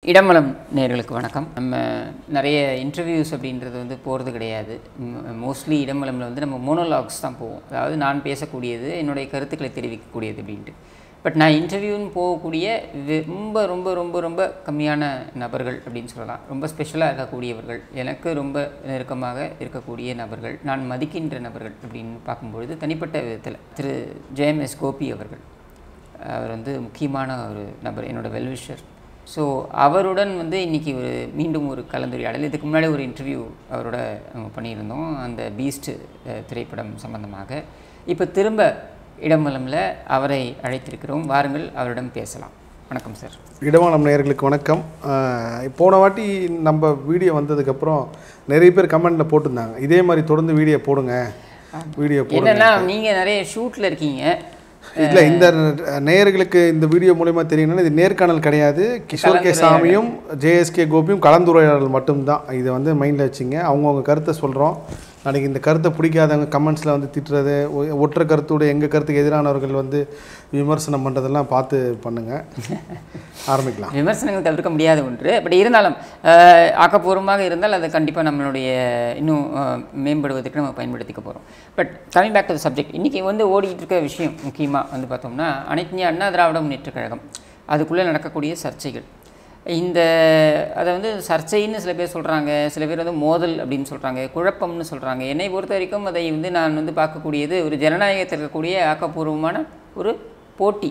இடமலம் நேர்களுக்கு வணக்கம் நம்ம நிறைய இன்டர்வியூஸ் அப்படின்றது வந்து போகிறது கிடையாது மோஸ்ட்லி இடமலமில் வந்து நம்ம மோனோலாக்ஸ் தான் போவோம் அதாவது நான் பேசக்கூடியது என்னுடைய கருத்துக்களை தெரிவிக்கக்கூடியது அப்படின்ட்டு பட் நான் இன்டர்வியூன்னு போகக்கூடிய வெ- ரொம்ப ரொம்ப ரொம்ப ரொம்ப கம்மியான நபர்கள் அப்படின்னு சொல்லலாம் ரொம்ப ஸ்பெஷலாக இருக்கக்கூடியவர்கள் எனக்கு ரொம்ப நெருக்கமாக இருக்கக்கூடிய நபர்கள் நான் மதிக்கின்ற நபர்கள் அப்படின்னு பார்க்கும்பொழுது தனிப்பட்ட விதத்தில் திரு ஜெயம்எஸ் கோபி அவர்கள் அவர் வந்து முக்கியமான ஒரு நபர் என்னோட வெல்விஷர் ஸோ அவருடன் வந்து இன்றைக்கி ஒரு மீண்டும் ஒரு கலந்துரையாடல் இதுக்கு முன்னாடி ஒரு இன்டர்வியூ அவரோட நம்ம பண்ணியிருந்தோம் அந்த பீஸ்ட் திரைப்படம் சம்பந்தமாக இப்போ திரும்ப இடமலமில் அவரை அழைத்திருக்கிறோம் வாருங்கள் அவரிடம் பேசலாம் வணக்கம் சார் இடமானம் நேயர்களுக்கு வணக்கம் அஹ் போன வாட்டி நம்ம வீடியோ வந்ததுக்கப்புறம் நிறைய பேர் கமெண்டில் போட்டிருந்தாங்க இதே மாதிரி தொடர்ந்து வீடியோ போடுங்க வீடியோ போடுங்க என்னென்னா நீங்கள் நிறைய ஷூட்டில் இருக்கீங்க இல்லை இந்த நேயர்களுக்கு இந்த வீடியோ மூலயமா தெரியணும்னா இது நேர்காணல் கிடையாது கிஷோர் கே சாமியும் ஜேஎஸ்கே கோபியும் கலந்துரையாடல் மட்டும்தான் இதை வந்து மைண்டில் வச்சுங்க அவங்கவுங்க கருத்தை சொல்கிறோம் நாளைக்கு இந்த கருத்தை பிடிக்காதவங்க கமெண்ட்ஸில் வந்து திட்டுறது ஒ- ஒற்றை கருத்தோட எங்கள் கருத்துக்கு எதிரானவர்கள் வந்து விமர்சனம் பண்ணுறதெல்லாம் பார்த்து பண்ணுங்கள் ஆரம்பிக்கலாம் விமர்சனங்கள் தவிர்க்க முடியாத ஒன்று பட் இருந்தாலும் அஹ், ஆக்கப்பூர்வமாக இருந்தால் அதை கண்டிப்பாக நம்மளுடைய இன்னும் அஹ், மேம்படுவதற்கு நம்ம பயன்படுத்திக்க போகிறோம் but coming back to subject இன்றைக்கி வந்து ஓடிட்டு இருக்க விஷயம் முக்கியமாக வந்து பார்த்தோம்னா அனைத்து இந்திய அண்ணா திராவிட முன்னேற்றக் கழகம் அதுக்குள்ளே நடக்கக்கூடிய சர்ச்சைகள் இந்த அதை வந்து சர்ச்சைன்னு சில பேர் சொல்கிறாங்க சில பேர் வந்து மோதல் அப்படின்னு சொல்கிறாங்க குழப்பம்னு சொல்கிறாங்க என்னை பொறுத்த வரைக்கும் அதை வந்து நான் வந்து பார்க்கக்கூடியது ஒரு ஜனநாயகத்தில் இருக்கக்கூடிய ஆக்கப்பூர்வமான ஒரு போட்டி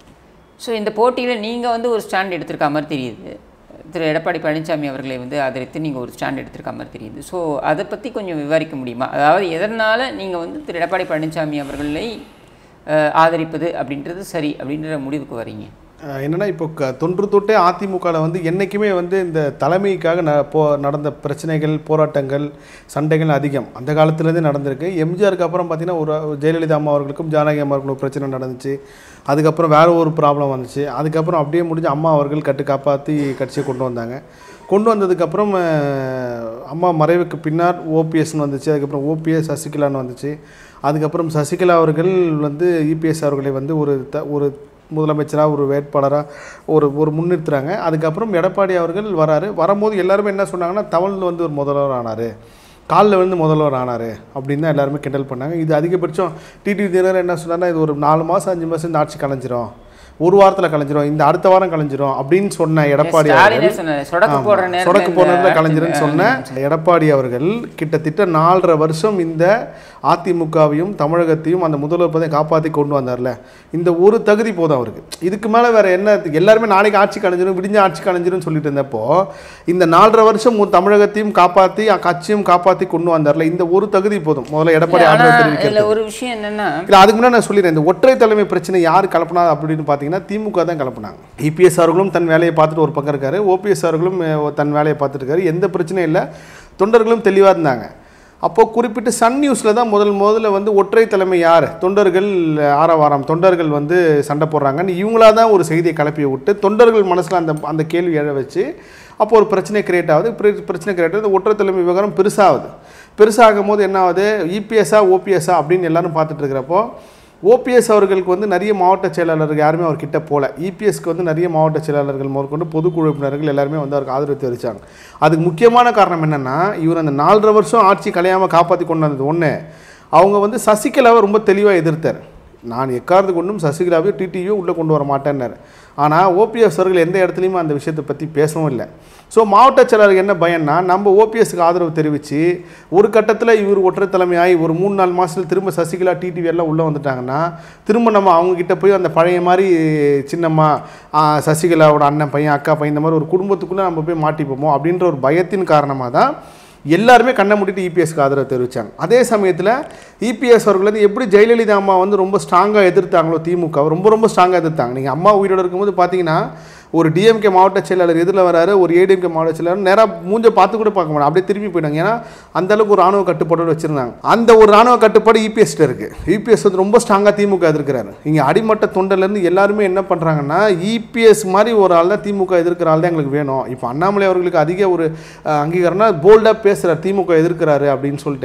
ஸோ இந்த போட்டியில் நீங்கள் வந்து ஒரு ஸ்டாண்ட் எடுத்திருக்க மாதிரி தெரியுது திரு எடப்பாடி பழனிசாமி அவர்களை வந்து ஆதரித்து நீங்கள் ஒரு ஸ்டாண்ட் எடுத்திருக்க மாதிரி தெரியுது ஸோ அதை பற்றி கொஞ்சம் விவரிக்க முடியுமா அதாவது எதனால் நீங்கள் வந்து திரு எடப்பாடி பழனிசாமி அவர்களை அஹ், ஆதரிப்பது அப்படின்றது சரி அப்படின்ற முடிவுக்கு வரீங்க அஹ் என்னன்னா இப்போ க தொன்று தொட்டே அதிமுகவில் வந்து என்றைக்குமே வந்து இந்த தலைமைக்காக ந போ நடந்த பிரச்சனைகள் போராட்டங்கள் சண்டைகள் அதிகம் அந்த காலத்துலேருந்தே நடந்திருக்கு எம்ஜிஆருக்கு அப்புறம் பார்த்தீங்கன்னா ஒரு ஒரு ஜெயலலிதா அம்மா அவர்களுக்கும் ஜானகி அம்மா அவர்களுக்கும் ஒரு பிரச்சனை நடந்துச்சு அதுக்கப்புறம் வேற ஒரு ப்ராப்ளம் வந்துச்சு அதுக்கப்புறம் அப்படியே முடிஞ்சு அம்மா அவர்கள் கட்டு காப்பாற்றி கட்சியை கொண்டு வந்தாங்க கொண்டு வந்ததுக்கப்புறம் அஹ், அம்மா மறைவுக்கு பின்னால் ஓபிஎஸ்னு வந்துச்சு அதுக்கப்புறம் ஓபிஎஸ் சசிகலான்னு வந்துச்சு அதுக்கப்புறம் சசிகலா அவர்கள் வந்து இபிஎஸ் அவர்களை வந்து ஒரு த ஒரு முதலமைச்சராக ஒரு வேட்பாளராக ஒரு ஒரு முன்னிறுத்துறாங்க அதுக்கப்புறம் எடப்பாடி அவர்கள் வராரு வரும்போது எல்லாருமே என்ன சொன்னாங்கன்னா தமிழில் வந்து ஒரு முதல்வர் ஆனார் காலில் வந்து முதல்வர் ஆனார் அப்படின்னு தான் எல்லாருமே கிண்டல் பண்ணாங்க இது அதிகபட்சம் டிடி தினர் என்ன சொன்னார்னா இது ஒரு நாலு மாதம் அஞ்சு மாதம் இந்த ஆட்சி கலைஞ்சிரும் ஒரு வாரத்தில் கலைஞ்சிரும் இந்த அடுத்த வாரம் கலைஞ்சிரும் அப்படின்னு சொன்ன எடப்பாடி அவர்கள் ஸ்டாலினே சொன்னார் சொடக்கு போடுற ஆமா. நேரத்துல சொடக்கு போடுற நேரத்துல இந்த- கலைஞர்னு சொன்ன எடப்பாடி அவர்கள் கிட்டத்தட்ட நாலரை வருஷம் இந்த அதிமுகவையும் தமிழகத்தையும் அந்த முதல்வர் பதவியை காப்பாற்றி கொண்டு வந்தார்ல இந்த ஒரு தகுதி போதும் அவருக்கு இதுக்கு மேலே வேற என்ன எல்லாருமே நாளைக்கு ஆட்சி கலைஞ்சிரும் விடிஞ்ச ஆட்சி கலைஞ்சிரும் சொல்லிட்டு இருந்தப்போ இந்த நாலரை வருஷம் ஒரு தமிழகத்தையும் காப்பாற்றி கட்சியும் காப்பாற்றி கொண்டு வந்தார்ல இந்த ஒரு தகுதி போதும் முதல்ல எடப்பாடி ஆனா ஆதரவு தெரிவிக்கிறது இதுல ஒரு விஷயம் என்னன்னா இல்லை அதுக்கு முன்னாடி நான் சொல்லிடுறேன் இந்த ஒற்றை தலைமை பிரச்சனை யார் கலப்பினா அப்படின்னு பார்த்தீங்கன்னா திமுக தான் கலப்புனாங்க இபிஎஸ் அவர்களும் தன் வேலையை பார்த்துட்டு ஒரு பக்கம் இருக்காரு ஓபிஎஸ் அவர்களும் அஹ், தன் வேலையை பார்த்துட்டு இருக்காரு எந்த பிரச்சனையும் இல்லை தொண்டர்களும் தெளிவாக இருந்தாங்க அப்போ குறிப்பிட்டு சன் நியூஸில் தான் முதல் முதல்ல வந்து ஒற்றை தலைமை யார் தொண்டர்கள் ஆரவாரம் தொண்டர்கள் வந்து சண்டை போடுறாங்கன்னு இவங்களா தான் ஒரு செய்தியை கிளப்பி விட்டு தொண்டர்கள் மனசில் அந்த அந்த கேள்வி எழ வச்சு அப்போ ஒரு பிரச்சனை கிரியேட் ஆகுது பிர- பிரச்சனை கிரியேட் ஆகுது ஒற்றை தலைமை விவகாரம் பெருசாகுது பெருசாகும் போது என்ன ஆகுது இபிஎஸ்ஸா ஓபிஎஸ்ஸா அப்படின்னு எல்லாரும் பார்த்துட்டு இருக்கிறப்போ ஓபிஎஸ் அவர்களுக்கு வந்து நிறைய மாவட்ட செயலாளர்கள் யாருமே அவர் கிட்ட போல இபிஎஸ்க்கு வந்து நிறைய மாவட்ட செயலாளர்கள் முதற்கொண்டு பொதுக்குழு உறுப்பினர்கள் எல்லாருமே வந்து அவருக்கு ஆதரவு தெரிவிச்சாங்க அதுக்கு முக்கியமான காரணம் என்னன்னா இவர் அந்த நாலரை வருஷம் ஆட்சி கலையாமல் காப்பாற்றி கொண்டு வந்தது ஒன்று அவங்க வந்து சசிகலாவை ரொம்ப தெளிவாக எதிர்த்தார் நான் எக்காரது கொண்டும் சசிகலாவையும் டிடிவியும் உள்ளே கொண்டு வர மாட்டேன்னாரு ஆனால் ஓபிஎஸ் அவர்கள் எந்த இடத்துலையுமே அந்த விஷயத்தை பற்றி பேசவும் இல்லை ஸோ மாவட்ட செயலாளருக்கு என்ன பயம்னா நம்ம ஓபிஎஸ்க்கு ஆதரவு தெரிவித்து ஒரு கட்டத்தில் இவர் ஒற்றை தலைமையாகி ஒரு மூணு நாலு மாதத்தில் திரும்ப சசிகலா டிடிவி எல்லாம் உள்ளே வந்துட்டாங்கன்னா திரும்ப நம்ம அவங்கக்கிட்ட போய் அந்த பழைய மாதிரி சின்னம்மா ஆ, சசிகலாவோட அண்ணன் பையன் அக்கா பையன் இந்த மாதிரி ஒரு குடும்பத்துக்குள்ளே நம்ம போய் மாட்டிப்போமோ அப்படின்ற ஒரு பயத்தின் காரணமாக தான் எல்லாருமே கண்ணை மூடிட்டு இபிஎஸ்க்கு ஆதரவு தெரிவித்தாங்க அதே சமயத்தில் இபிஎஸ் அவர்கள் வந்து எப்படி ஜெயலலிதா அம்மா வந்து ரொம்ப ஸ்ட்ராங்காக எதிர்த்தாங்களோ திமுக ரொம்ப ரொம்ப ஸ்ட்ராங்காக எதிர்த்தாங்க நீங்கள் அம்மா உயிரோடு இருக்கும்போது பார்த்தீங்கன்னா ஒரு டிஎம்கே மாவட்ட செயலாளர் எதிரில் வராரு ஒரு ஏடிஎம்கே மாவட்ட செயலாளர் நேராக மூஞ்ச பார்த்து கூட பார்க்க மாட்டாங்க அப்படியே திரும்பி போயிட்டாங்க ஏன்னா அந்த அளவுக்கு ஒரு ராணுவ கட்டுப்பாடோடு வச்சிருந்தாங்க அந்த ஒரு ராணுவ கட்டுப்பாடு இபிஎஸ்ட்டு இருக்கு இபிஎஸ் வந்து ரொம்ப ஸ்ட்ராங்காக திமுக எதிர்க்கிறாரு இங்கே அடிமட்ட தொண்டர்லேருந்து எல்லாருமே என்ன பண்ணுறாங்கன்னா இபிஎஸ் மாதிரி ஒரு ஆள் தான் திமுக எதிர்க்கிற ஆள் தான் எங்களுக்கு வேணும் இப்போ அண்ணாமலை அவர்களுக்கு அதிக ஒரு அஹ், அங்கீகாரம்னா போல்டாக பேசுகிறார் திமுக எதிர்க்கிறாரு அப்படின்னு சொல்லிட்டு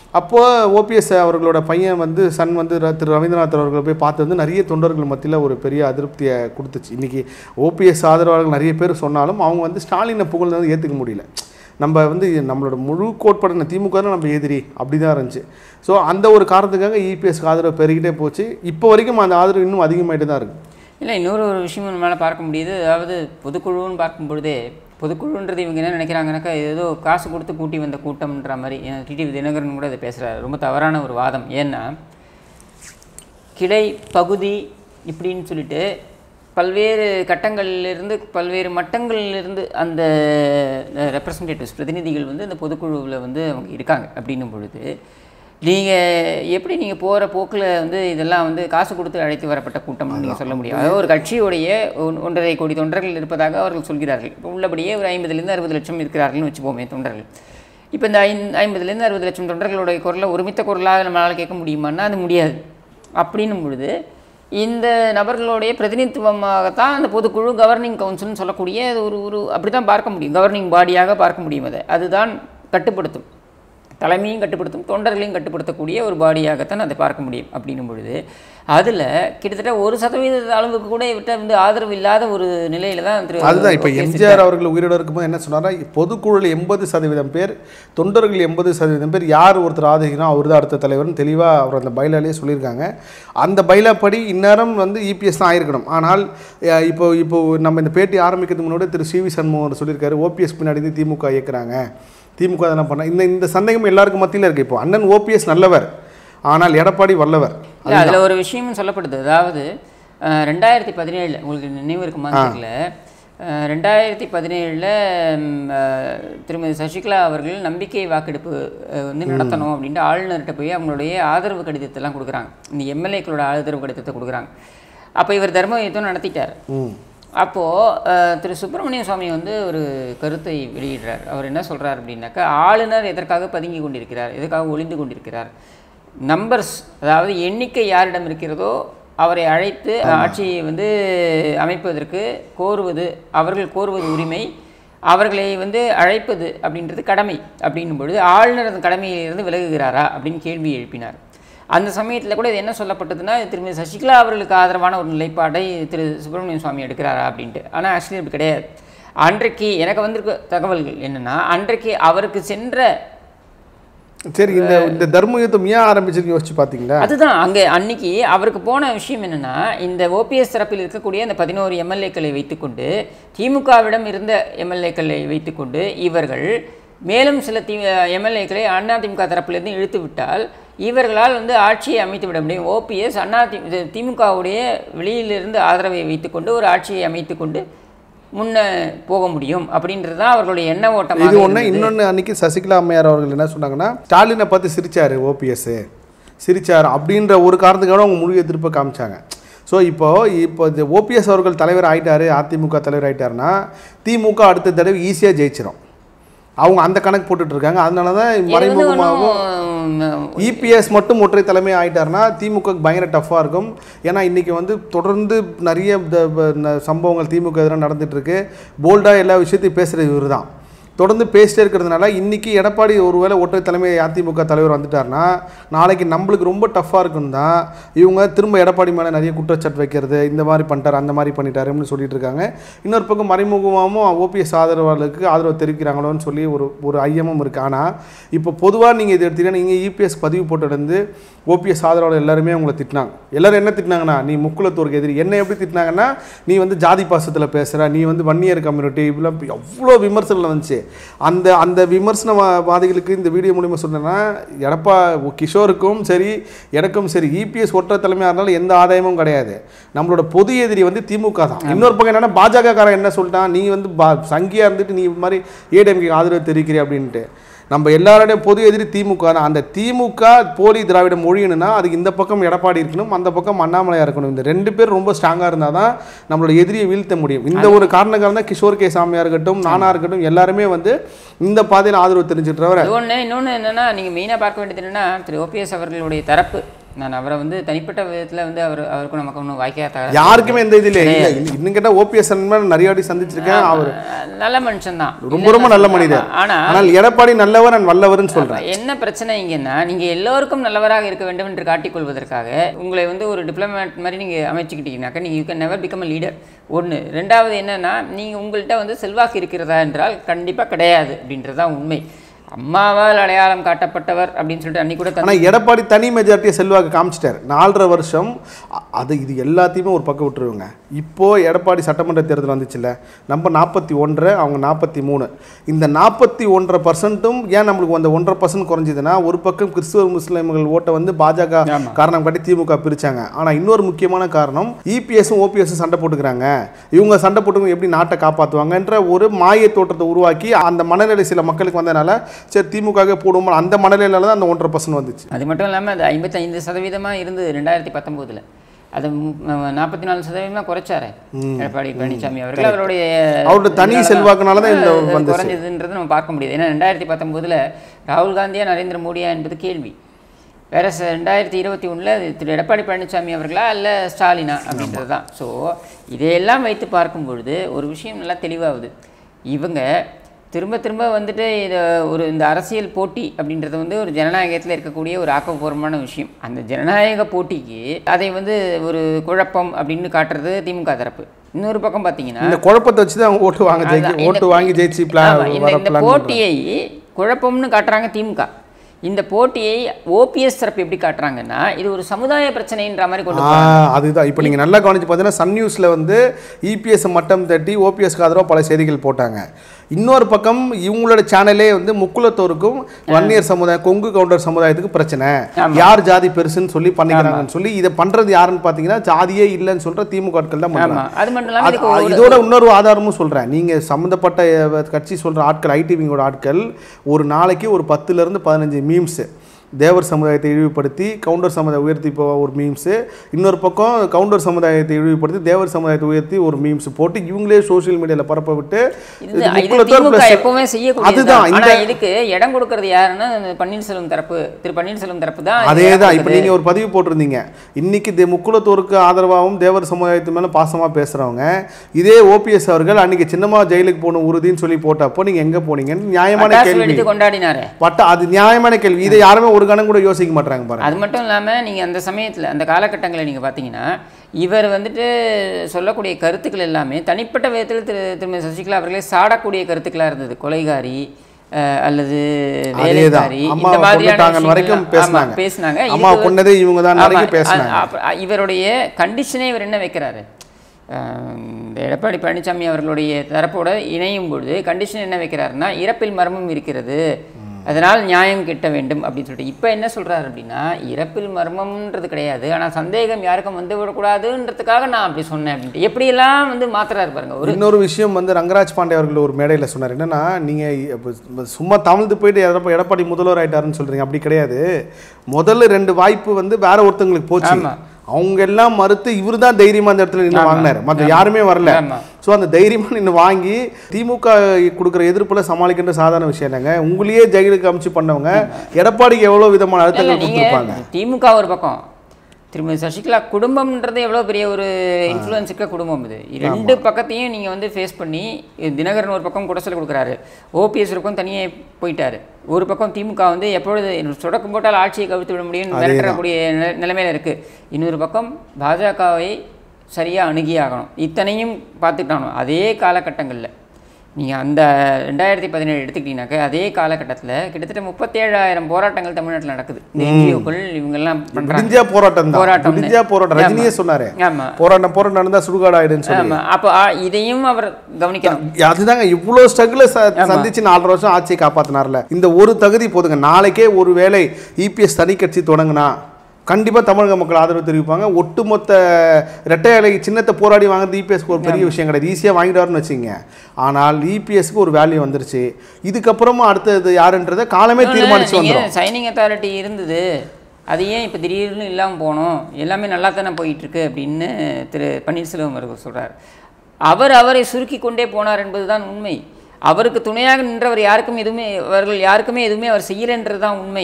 அப்போ ஓபிஎஸ் அவர்களோட பையன் வந்து சன் வந்து ர- திரு ரவீந்திரநாத் அவர்களை போய் பார்த்து வந்து நிறைய தொண்டர்கள் மத்தியில் ஒரு பெரிய அதிருப்தியை கொடுத்துச்சு இன்றைக்கி ஓபிஎஸ் ஆதரவாளர்கள் நிறைய பேர் சொன்னாலும் அவங்க வந்து ஸ்டாலினை புகழ்ந்து வந்து ஏற்றுக்க முடியல நம்ம வந்து நம்மளோட முழு கோட்பாடு திமுக தான் நம்ம எதிரி அப்படி தான் இருந்துச்சு ஸோ அந்த ஒரு காரணத்துக்காக இபிஎஸ்க்கு ஆதரவு பெருகிட்டே போச்சு இப்போ வரைக்கும் அந்த ஆதரவு இன்னும் அதிகமாகிட்டு தான் இருக்குது இல்லை இன்னொரு ஒரு விஷயம் நம்மளால் பார்க்க முடியுது அதாவது பொதுக்குழுன்னு பார்க்கும் பொழுதே பொதுக்குழுன்றது இவங்க என்ன நினைக்கிறாங்கனாக்கா ஏதோ காசு கொடுத்து கூட்டி வந்த கூட்டம்ன்ற மாதிரி டிடிவி தினகரன் கூட இதை பேசுகிறாரு ரொம்ப தவறான ஒரு வாதம் ஏன்னா கிளை பகுதி இப்படின்னு சொல்லிட்டு பல்வேறு கட்டங்களிலிருந்து பல்வேறு மட்டங்களிலிருந்து அந்த ரெப்ரசன்டேட்டிவ்ஸ் பிரதிநிதிகள் வந்து அந்த பொதுக்குழுவில் வந்து அவங்க இருக்காங்க அப்படின்னும் பொழுது நீங்கள் எப்படி நீங்கள் போகிற போக்கில் வந்து இதெல்லாம் வந்து காசு கொடுத்து அழைத்து வரப்பட்ட கூட்டம் நீங்கள் சொல்ல முடியும் அதாவது ஒரு கட்சியுடைய ஒன்- ஒன்றரை கோடி தொண்டர்கள் இருப்பதாக அவர்கள் சொல்கிறார்கள் இப்போ உள்ளபடியே ஒரு ஐம்பதுலேருந்து அறுபது லட்சம் இருக்கிறார்கள்னு வச்சுப்போமே தொண்டர்கள் இப்போ இந்த ஐந் ஐம்பதுலேருந்து அறுபது லட்சம் தொண்டர்களுடைய குரலை ஒருமித்த குரலாக நம்மளால் கேட்க முடியுமான்னா அது முடியாது அப்படின்னும் பொழுது இந்த நபர்களுடைய பிரதிநிதித்துவமாகத்தான் அந்த பொதுக்குழு கவர்னிங் கவுன்சில்னு சொல்லக்கூடிய அது ஒரு ஒரு அப்படி தான் பார்க்க முடியும் கவர்னிங் பாடியாக பார்க்க முடியும் அதை அதுதான் கட்டுப்படுத்தும் தலைமையும் கட்டுப்படுத்தும் தொண்டர்களையும் கட்டுப்படுத்தக்கூடிய ஒரு பாடியாகத்தான் அதை பார்க்க முடியும் அப்படின்னும் பொழுது அதில் கிட்டத்தட்ட ஒரு சதவீத அளவுக்கு கூட இவர்கிட்ட வந்து ஆதரவு இல்லாத ஒரு நிலையில தான் திரு அதுதான் இப்போ ஓபிஎஸ் எம்ஜிஆர் அவர்கள் உயிரோடு இருக்கும்போது என்ன சொன்னாரா பொதுக்குழுவில் எண்பது சதவீதம் பேர் தொண்டர்கள் எண்பது சதவீதம் பேர் யார் ஒருத்தர் ஆதரிக்கிறோம் அவர் தான் அடுத்த தலைவர்னு தெளிவாக அவர் அந்த பைலாலே சொல்லியிருக்காங்க அந்த பைலா படி இந்நேரம் வந்து இபிஎஸ் தான் ஆயிருக்கணும் ஆனால் அஹ், இப்போ இப்போ நம்ம இந்த பேட்டி ஆரம்பிக்கிறதுக்கு முன்னாடி திரு சி வி சண்முகம் சொல்லியிருக்காரு ஓபிஎஸ் பின்னாடி இருந்து திமுக இயக்குறாங்க திமுக அதெல்லாம் பண்ண இந்த இந்த சந்தேகம் எல்லாருக்கும் மத்தியில் இருக்குது இப்போ அண்ணன் ஓபிஎஸ் நல்லவர் ஆனால் எடப்பாடி வல்லவர் இல்லை அதில் ஒரு விஷயமும் சொல்லப்படுது அதாவது அஹ், ரெண்டாயிரத்தி பதினேழில் உங்களுக்கு நினைவு இருக்குமான்னு தெரியல அஹ், ரெண்டாயிரத்தி பதினேழில் திருமதி சசிகலா அவர்கள் நம்பிக்கை வாக்கெடுப்பு அஹ், வந்து நடத்தணும் அப்படின்ட்டு ஆளுநர்கிட்ட போய் அவங்களுடைய ஆதரவு கடிதத்தெல்லாம் கொடுக்குறாங்க இந்த எம்எல்ஏக்களோட ஆதரவு கடிதத்தை கொடுக்குறாங்க அப்போ இவர் தர்ம யுத்தம் நடத்திட்டார் ம் அப்போது திரு சுப்பிரமணிய சுவாமி வந்து ஒரு கருத்தை வெளியிடுறார் அவர் என்ன சொல்றார் அப்படின்னாக்கா ஆளுநர் எதற்காக பதுங்கி கொண்டிருக்கிறார் எதற்காக ஒளிந்து கொண்டிருக்கிறார் நம்பர்ஸ் அதாவது எண்ணிக்கை யாரிடம் இருக்கிறதோ அவரை அழைத்து ஆட்சியை வந்து அமைப்பதற்கு கோருவது அவர்கள் கோருவது உரிமை அவர்களை வந்து அழைப்பது அப்படின்றது கடமை அப்படின்னும் பொழுது ஆளுநர் அந்த கடமையிலிருந்து விலகுகிறாரா அப்படின்னு கேள்வி எழுப்பினார் அந்த சமயத்தில் கூட இது என்ன சொல்லப்பட்டதுன்னா திருமதி சசிகலா அவர்களுக்கு ஆதரவான ஒரு நிலைப்பாடை திரு சுப்பிரமணிய சுவாமி எடுக்கிறாரா அப்படின்ட்டு ஆனால் ஆக்சுவலி அப்படி கிடையாது அன்றைக்கு எனக்கு வந்திருக்க தகவல்கள் என்னென்னா அன்றைக்கு அவருக்கு சென்ற சரி இந்த இந்த தர்ம யுத்தம் ஏன் ஆரம்பிச்சிருக்கு யோசிச்சு பார்த்தீங்களா அதுதான் அங்கே அன்னைக்கு அவருக்கு போன விஷயம் என்னன்னா இந்த ஓபிஎஸ் தரப்பில் இருக்கக்கூடிய அந்த பதினோரு எம்எல்ஏக்களை வைத்துக்கொண்டு திமுகவிடம் இருந்த எம்எல்ஏக்களை வைத்துக்கொண்டு இவர்கள் மேலும் சில தி எம்எல்ஏக்களை அதிமுக தரப்பிலிருந்து இழுத்து விட்டால் இவர்களால் வந்து ஆட்சியை அமைத்து விட முடியும் ஓபிஎஸ் அண்ணா திமுகவுடைய வெளியிலிருந்து ஆதரவை வைத்துக்கொண்டு ஒரு ஆட்சியை அமைத்துக்கொண்டு முன்ன போக முடியும் அப்படின்றது தான் அவர்களுடைய எண்ண ஓட்டம் இது ஒன்று இன்னொன்று அன்னைக்கு சசிகலா அம்மையார் அவர்கள் என்ன சொன்னாங்கன்னா ஸ்டாலினை பார்த்து சிரிச்சாரு ஓபிஎஸ் சிரிச்சார் அப்படின்ற ஒரு காரணத்துக்காக அவங்க முழு எதிர்ப்பை காமிச்சாங்க ஸோ இப்போ இப்போ இந்த ஓபிஎஸ் அவர்கள் தலைவர் ஆயிட்டாரு அதிமுக தலைவர் ஆயிட்டாருன்னா திமுக அடுத்த தடவை ஈஸியாக ஜெயிச்சிரும் அவங்க அந்த கணக்கு போட்டுட்டு இருக்காங்க அதனால தான் இது வந்து மறைமுகமாகவும் ஒண்ணும் இபிஎஸ் மட்டும் ஒற்றை தலைமை ஆயிட்டாருன்னா திமுக பயங்கர டஃப்பாக இருக்கும் ஏன்னா இன்றைக்கி வந்து தொடர்ந்து நிறைய இந்த ப- ந- சம்பவங்கள் திமுக எதிராக நடந்துட்டு இருக்கு போல்டாக எல்லா விஷயத்தையும் பேசுகிறது இவர் தான் தொடர்ந்து பேசிட்டே இருக்கிறதுனால இன்றைக்கி எடப்பாடி ஒருவேளை ஒற்றை தலைமை அதிமுக தலைவர் வந்துட்டாருன்னா நாளைக்கு நம்மளுக்கு ரொம்ப டஃப்பாக இருக்கும் தான் இவங்க திரும்ப எடப்பாடி மேலே நிறைய குற்றச்சாட்டு வைக்கிறது இந்த மாதிரி பண்ணிட்டார் அந்த மாதிரி பண்ணிட்டாருன்னு சொல்லிட்டு இருக்காங்க இன்னொரு பக்கம் மறைமுகமாகவும் ஓபிஎஸ் ஆதரவாளருக்கு ஆதரவு தெரிவிக்கிறாங்களோன்னு சொல்லி ஒரு ஒரு ஐயமும் இருக்குது ஆனால் இப்போ பொதுவாக நீங்கள் இது எடுத்தீங்கன்னா நீங்கள் இபிஎஸ் பதிவு போட்டுலேருந்து ஓபிஎஸ் ஆதரவாளர் எல்லாருமே அவங்கள திட்டினாங்க எல்லாரும் என்ன திட்டினாங்கன்னா நீ முக்குலத்தூருக்கு எதிரி என்ன எப்படி திட்டினாங்கன்னா நீ வந்து ஜாதி பாசத்தில் பேசுகிற நீ வந்து வன்னியர் கம்யூனிட்டி இப்படிலாம் எவ்வளோ விமர்சனம் வந்துச்சு அந்த அந்த விமர்சனவாதிகளுக்கு இந்த வீடியோ மூலிமா சொன்னேன்னா எடப்பா கிஷோருக்கும் சரி எனக்கும் சரி இபிஎஸ் ஒற்றை தலைமையாக இருந்தாலும் எந்த ஆதாயமும் கிடையாது நம்மளோட பொது எதிரி வந்து திமுக தான் இன்னொரு பக்கம் என்னன்னா பாஜக காரன் என்ன சொல்லிட்டான் நீ வந்து பா சங்கியாக இருந்துட்டு நீ இது மாதிரி ஏடிஎம்கே ஆதரவு தெரிவிக்கிறே அப்படின்ட்டு நம்ம எல்லாரோடையும் பொது எதிரி திமுக தான் அந்த திமுக போலி திராவிடம் ஒழியணும்னா அதுக்கு இந்த பக்கம் எடப்பாடி இருக்கணும் அந்த பக்கம் அண்ணாமலையா இருக்கணும் இந்த ரெண்டு பேர் ரொம்ப ஸ்ட்ராங்காக இருந்தால் தான் நம்மளோட எதிரியை வீழ்த்த முடியும் இந்த ஒரு காரணக்காரம் தான் கிஷோர் கே சாமியா இருக்கட்டும் நானா இருக்கட்டும் எல்லாருமே வந்து இந்த பாதையில் ஆதரவு தெரிஞ்சுட்டு அது ஒன்று இன்னொன்று என்னன்னா நீங்கள் மெயினாக பார்க்க வேண்டியது என்னன்னா திரு ஓபிஎஸ் அவர்களுடைய தரப்பு நான் அவரை வந்து தனிப்பட்ட விதத்தில் வந்து அவர் அவருக்கும் நமக்கு ஒன்றும் வாய்க்காத யாருக்குமே எந்த இது இல்லை இல்லை இன்னும் கேட்டால் ஓபிஎஸ் நிறைய வாட்டி சந்திச்சிருக்கேன் அவர் நல்ல மனுஷன் தான் ரொம்ப ரொம்ப நல்ல மனிதர் ஆனால் ஆனால் எடப்பாடி நல்லவர் நான் வல்லவர்னு சொல்றேன் என்ன பிரச்சனை இங்கன்னா நீங்கள் எல்லோருக்கும் நல்லவராக இருக்க வேண்டும் என்று காட்டிக்கொள்வதற்காக உங்களை வந்து ஒரு டிப்ளமேட் மாதிரி நீங்கள் அமைச்சுக்கிட்டீங்கன்னாக்கா நீங்கள் you can never become a leader ஒன்று ரெண்டாவது என்னன்னா நீங்கள் உங்கள்கிட்ட வந்து செல்வாக்கு இருக்கிறதா என்றால் கண்டிப்பாக கிடையாது அப்படின்றது தான் உண்மை அம்மாவால் அடையாளம் காட்டப்பட்டவர் அப்படின்னு சொல்லிட்டு அன்னைக்கு கூட தந்தை ஆனால் எடப்பாடி தனி மெஜாரிட்டியை செல்வாக்கு காமிச்சிட்டார் நாலரை வருஷம் அ- அது இது எல்லாத்தையுமே ஒரு பக்கம் விட்டுருவாங்க இப்போ எடப்பாடி சட்டமன்ற தேர்தல் வந்துச்சுல்ல நம்ம நாற்பத்தி ஒன்றரை அவங்க நாற்பத்தி மூணு இந்த நாற்பத்தி ஒன்றரை பர்சன்ட்டும் ஏன் நம்மளுக்கு அந்த ஒன்றரை பர்சன்ட் குறைஞ்சதுன்னா ஒரு பக்கம் கிறிஸ்துவ முஸ்லிம்கள் ஓட்டை வந்து பாஜக ஆமா. காரணம் காட்டி திமுக பிரிச்சாங்க ஆனால் இன்னொரு முக்கியமான காரணம் இபிஎஸும் ஓபிஎஸும் சண்டை போட்டுக்கிறாங்க இவங்க சண்டை போட்டு எப்படி நாட்டை காப்பாற்றுவாங்கன்ற ஒரு மாய தோற்றத்தை உருவாக்கி அந்த மனநிலை சில மக்களுக்கு வந்ததுனால சரி திமுக போடுவோம் அந்த மனநிலையில தான் அந்த ஒன்றரை பர்சன்ட் வந்துச்சு அது மட்டும் இல்லாமல் அது ஐம்பத்தைந்து சதவீதமாக இருந்தது ரெண்டாயிரத்தி பத்தொம்போதில் அது நாற்பத்தி நாலு சதவீதமாக குறைச்சாரு எடப்பாடி பழனிசாமி அவர்கள் அவருடைய அவரோட தனி செல்வாக்குனால தான் இந்த அது வந்துச்சு. குறைஞ்சதுன்றது நம்ம பார்க்க முடியுது ஏன்னா ரெண்டாயிரத்தி பத்தொம்போதில் ராகுல் காந்தியா நரேந்திர மோடியா என்பது கேள்வி வேற ச- ரெண்டாயிரத்தி இருபத்தி ஒன்றில் திரு எடப்பாடி பழனிசாமி அவர்களா இல்லை ஸ்டாலினா அப்படின்றது தான் ஸோ இதையெல்லாம் வைத்து பார்க்கும் பொழுது ஒரு விஷயம் நல்லா தெளிவாகுது இவங்க திரும்ப திரும்ப வந்துட்டு இதை ஒரு இந்த அரசியல் போட்டி அப்படின்றது வந்து ஒரு ஜனநாயகத்தில் இருக்கக்கூடிய ஒரு ஆக்கப்பூர்வமான விஷயம் அந்த ஜனநாயக போட்டிக்கு அதை வந்து ஒரு குழப்பம் அப்படின்னு காட்டுறது திமுக தரப்பு இன்னொரு பக்கம் பார்த்தீங்கன்னா இந்த குழப்பத்தை வச்சு தான் அவங்க ஓட்டு வாங்க அதான், ஜெயிக்க இந்த- ஓட்டு வாங்கி ஜெயிச்சு பிளான் ஆமா, இந்த வர இந்த பிளான் போட்டியை குழப்பம்னு காட்டுறாங்க திமுக இந்த போட்டியை ஓபிஎஸ் தரப்பு எப்படி காட்டுறாங்கன்னா இது ஒரு சமுதாய பிரச்சனைன்ற மாதிரி கொண்டு ஆ அதுதான் இப்போ நீங்கள் நல்லா கவனிச்சு பார்த்தீங்கன்னா சன் நியூஸில் வந்து இபிஎஸ் மட்டம் தட்டி ஓபிஎஸ்க்கு ஆதரவாக பல செய்திகள் போட்டாங்க இன்னொரு பக்கம் இவங்களோட சேனலே வந்து முக்குலத்தோருக்கும் வன்னியர் சமுதாயம் கொங்கு கவுண்டர் சமுதாயத்துக்கு பிரச்சனை யார் ஜாதி பெருசுன்னு சொல்லி பண்ணிக்கிறாங்கன்னு சொல்லி இதை பண்றது யாருன்னு பார்த்தீங்கன்னா ஜாதியே இல்லைன்னு சொல்ற திமுக ஆட்கள் தான் ஆமா பண்றாங்க அது மட்டும் இல்லாமல் அது- இதுக்கு ஒரு- இதோட இன்னொரு ஆதாரமும் சொல்றேன் நீங்க சம்மந்தப்பட்ட அஹ், கட்சி சொல்ற ஆட்கள் ஐடிவிங்கோட ஆட்கள் ஒரு நாளைக்கு ஒரு பத்துல இருந்து பதினஞ்சு மீம்ஸ் தேவர் சமுதாயத்தை இழிவுபடுத்தி கவுண்டர் சமுதாயம் உயர்த்தி இப்போ ஒரு மீம்ஸு இன்னொரு பக்கம் கவுண்டர் சமுதாயத்தை இழிவுபடுத்தி தேவர் சமுதாயத்தை உயர்த்தி ஒரு மீம்ஸ் போட்டு இவங்களே சோஷியல் மீடியாவில் பரப்ப விட்டு இது இது இது முக்குலத்தோர் திமுக plus- எப்பவுமே செய்யக்கூடியது அதுதான் ஆனா இந்த இதுக்கு இடம் கொடுக்கறது யாருன்னா இந்த பன்னீர்செல்வம் தரப்பு திரு பன்னீர்செல்வம் தரப்பு தான் அதே இடம் தான் இப்போ கொடுக்குது. நீங்கள் ஒரு பதிவு போட்டிருந்தீங்க இன்னைக்கு இந்த முக்குலத்தோருக்கு ஆதரவாகவும் தேவர் சமுதாயத்து மேலே பாசமாக பேசுகிறவங்க இதே ஓபிஎஸ் அவர்கள் அன்னைக்கு சின்னம்மா ஜெயிலுக்கு போகணும் உறுதின்னு சொல்லி போட்டப்போ நீங்கள் எங்கே போனீங்கன்னு நியாயமான பட்டாசு கேள்வி வெடித்து கொண்டாடினாரு பட் அது நியாயமான கேள்வி இதை யாருமே ஒரு கணம் கூட யோசிக்க மாட்டாங்க பாருங்க அது மட்டும் இல்லாமல் நீங்கள் அந்த சமயத்தில் அந்த காலகட்டங்களை நீங்கள் பார்த்தீங்கன்னா இவர் வந்துட்டு சொல்லக்கூடிய கருத்துக்கள் எல்லாமே தனிப்பட்ட விதத்தில் திரு திருமதி சசிகலா அவர்களே சாடக்கூடிய கருத்துக்களாக இருந்தது கொலைகாரி அஹ், அல்லது அதேதான் வேலைக்காரி அம்மா இந்த மாதிரியான கொண்டுட்டாங்க வரைக்கும் விஷயங்கள் ஆமா, பேசினாங்க பேசினாங்க அம்மா இதுக்கு- கொண்டதே இவங்க தான் ஆமா, வரைக்கும் பேசினாங்க அ- அப்ப- இவருடைய கண்டிஷனே இவர் என்ன வைக்கிறாரு அஹ், இந்த எடப்பாடி பழனிசாமி அவர்களுடைய தரப்போட இணையும் பொழுது கண்டிஷன் என்ன வைக்கிறாருன்னா இறப்பில் மர்மம் இருக்கிறது அதனால் நியாயம் கிட்ட வேண்டும் அப்படின்னு சொல்லிட்டு இப்போ என்ன சொல்றாரு அப்படின்னா இறப்பில் மர்மம்ன்றது கிடையாது ஆனால் சந்தேகம் யாருக்கும் வந்து விடக்கூடாதுன்றதுக்காக நான் அப்படி சொன்னேன் அப்படின்ட்டு எப்படியெல்லாம் வந்து மாத்துறாரு பாருங்க ஒரு இன்னொரு விஷயம் வந்து ரங்கராஜ் பாண்டே அவர்கள் ஒரு மேடையில் சொன்னார் என்னன்னா நீங்கள் சும்மா தமிழ்ந்து போயிட்டு எடப்பா- எடப்பாடி முதல்வர் ஆயிட்டாருன்னு சொல்றீங்க அப்படி கிடையாது முதல்ல ரெண்டு வாய்ப்பு வந்து வேற ஒருத்தங்களுக்கு போச்சு ஆமா. அவங்க எல்லாம் மறுத்து இவர் தான் தைரியமா அந்த இடத்துல நின்று வாங்கினார் மற்ற யாருமே வரல ஆமா. ஸோ அந்த தைரியமா நின்று வாங்கி திமுக கொடுக்குற எதிர்ப்புல சமாளிக்கின்ற சாதாரண விஷயம் இல்லைங்க உங்களையே ஜெயிலுக்கு அமைச்சு பண்ணவங்க எடப்பாடிக்கு எவ்வளோ விதமான இல்ல, அழுத்தங்கள் நீங்க கொடுத்துருப்பாங்க திமுக ஒரு பக்கம் திருமதி சசிகலா குடும்பம்ன்றது எவ்வளோ பெரிய ஒரு இன்ஃப்ளூயன்ஸ் இருக்க குடும்பம் இது ரெண்டு பக்கத்தையும் நீங்கள் வந்து ஃபேஸ் பண்ணி இது தினகரன் ஒரு பக்கம் குடசல் கொடுக்குறாரு ஓபிஎஸ் இருக்கும் தனியே போயிட்டாரு ஒரு பக்கம் திமுக வந்து எப்பொழுது சொடக்கு போட்டால் ஆட்சியை கவிழ்த்து விட முடியும் மிரட்டக்கூடிய நில- நிலைமையில இருக்கு இன்னொரு பக்கம் பாஜகவை சரியாக அணுகியாகணும் இத்தனையும் பார்த்துக்கிட்டானோ அதே காலகட்டங்களில் நீங்கள் அந்த ரெண்டாயிரத்தி பதினேழு எடுத்துக்கிட்டீங்கன்னாக்க அதே காலகட்டத்தில் கிட்டத்தட்ட முப்பத்தேழாயிரம் போராட்டங்கள் தமிழ்நாட்டில் நடக்குது இந்த என்ஜிஓக்கள் இவங்கெல்லாம் பண்ணுறாங்க விடிஞ்சா போராட்டம் தான் போராட்டம் விடிஞ்சா போராட்டம் ரஜினியே சொன்னாரு ஆமாம் போராட்டம் போராட்டம் நடந்தா சுடுகாடு ஆயிடுன்னு சொல்லி ஆமாம் அப்போ ஆ, இதையும் அவர் கவனிக்கணும் அதுதாங்க இவ்வளோ ஸ்ட்ரகிளை சந்திச்சு நாலரை வருஷம் ஆட்சியை காப்பாத்தினார்ல இந்த ஒரு தகுதி போதுங்க நாளைக்கே ஒரு வேளை இபிஎஸ் தனி கட்சி தொடங்குனா கண்டிப்பாக தமிழக மக்கள் ஆதரவு தெரிவிப்பாங்க ஒட்டுமொத்த ரெட்டை இலை சின்னத்தை போராடி வாங்குறது இபிஎஸ்க்கு ஒரு பெரிய விஷயம் கிடையாது ஈஸியாக வாங்கிடுவார்னு வச்சுங்க ஆனால் இபிஎஸ்க்கு ஒரு வேல்யூ வந்துருச்சு இதுக்கப்புறமா அடுத்தது யாருன்றதை காலமே தீர்மானிச்சு வந்துடும் நீங்கள் சைனிங் அத்தாரிட்டி இருந்தது அது ஏன் இப்போ திடீர்னு இல்லாமல் போனோம் எல்லாமே நல்லா தானே போயிட்டுருக்கு அப்படின்னு திரு பன்னீர்செல்வம் அவர்கள் சொல்கிறார் அவர் அவரை சுருக்கி கொண்டே போனார் என்பதுதான் உண்மை அவருக்கு துணையாக நின்றவர் யாருக்கும் எதுவுமே அவர்கள் யாருக்குமே எதுவுமே அவர் செய்யலைன்றது தான் உண்மை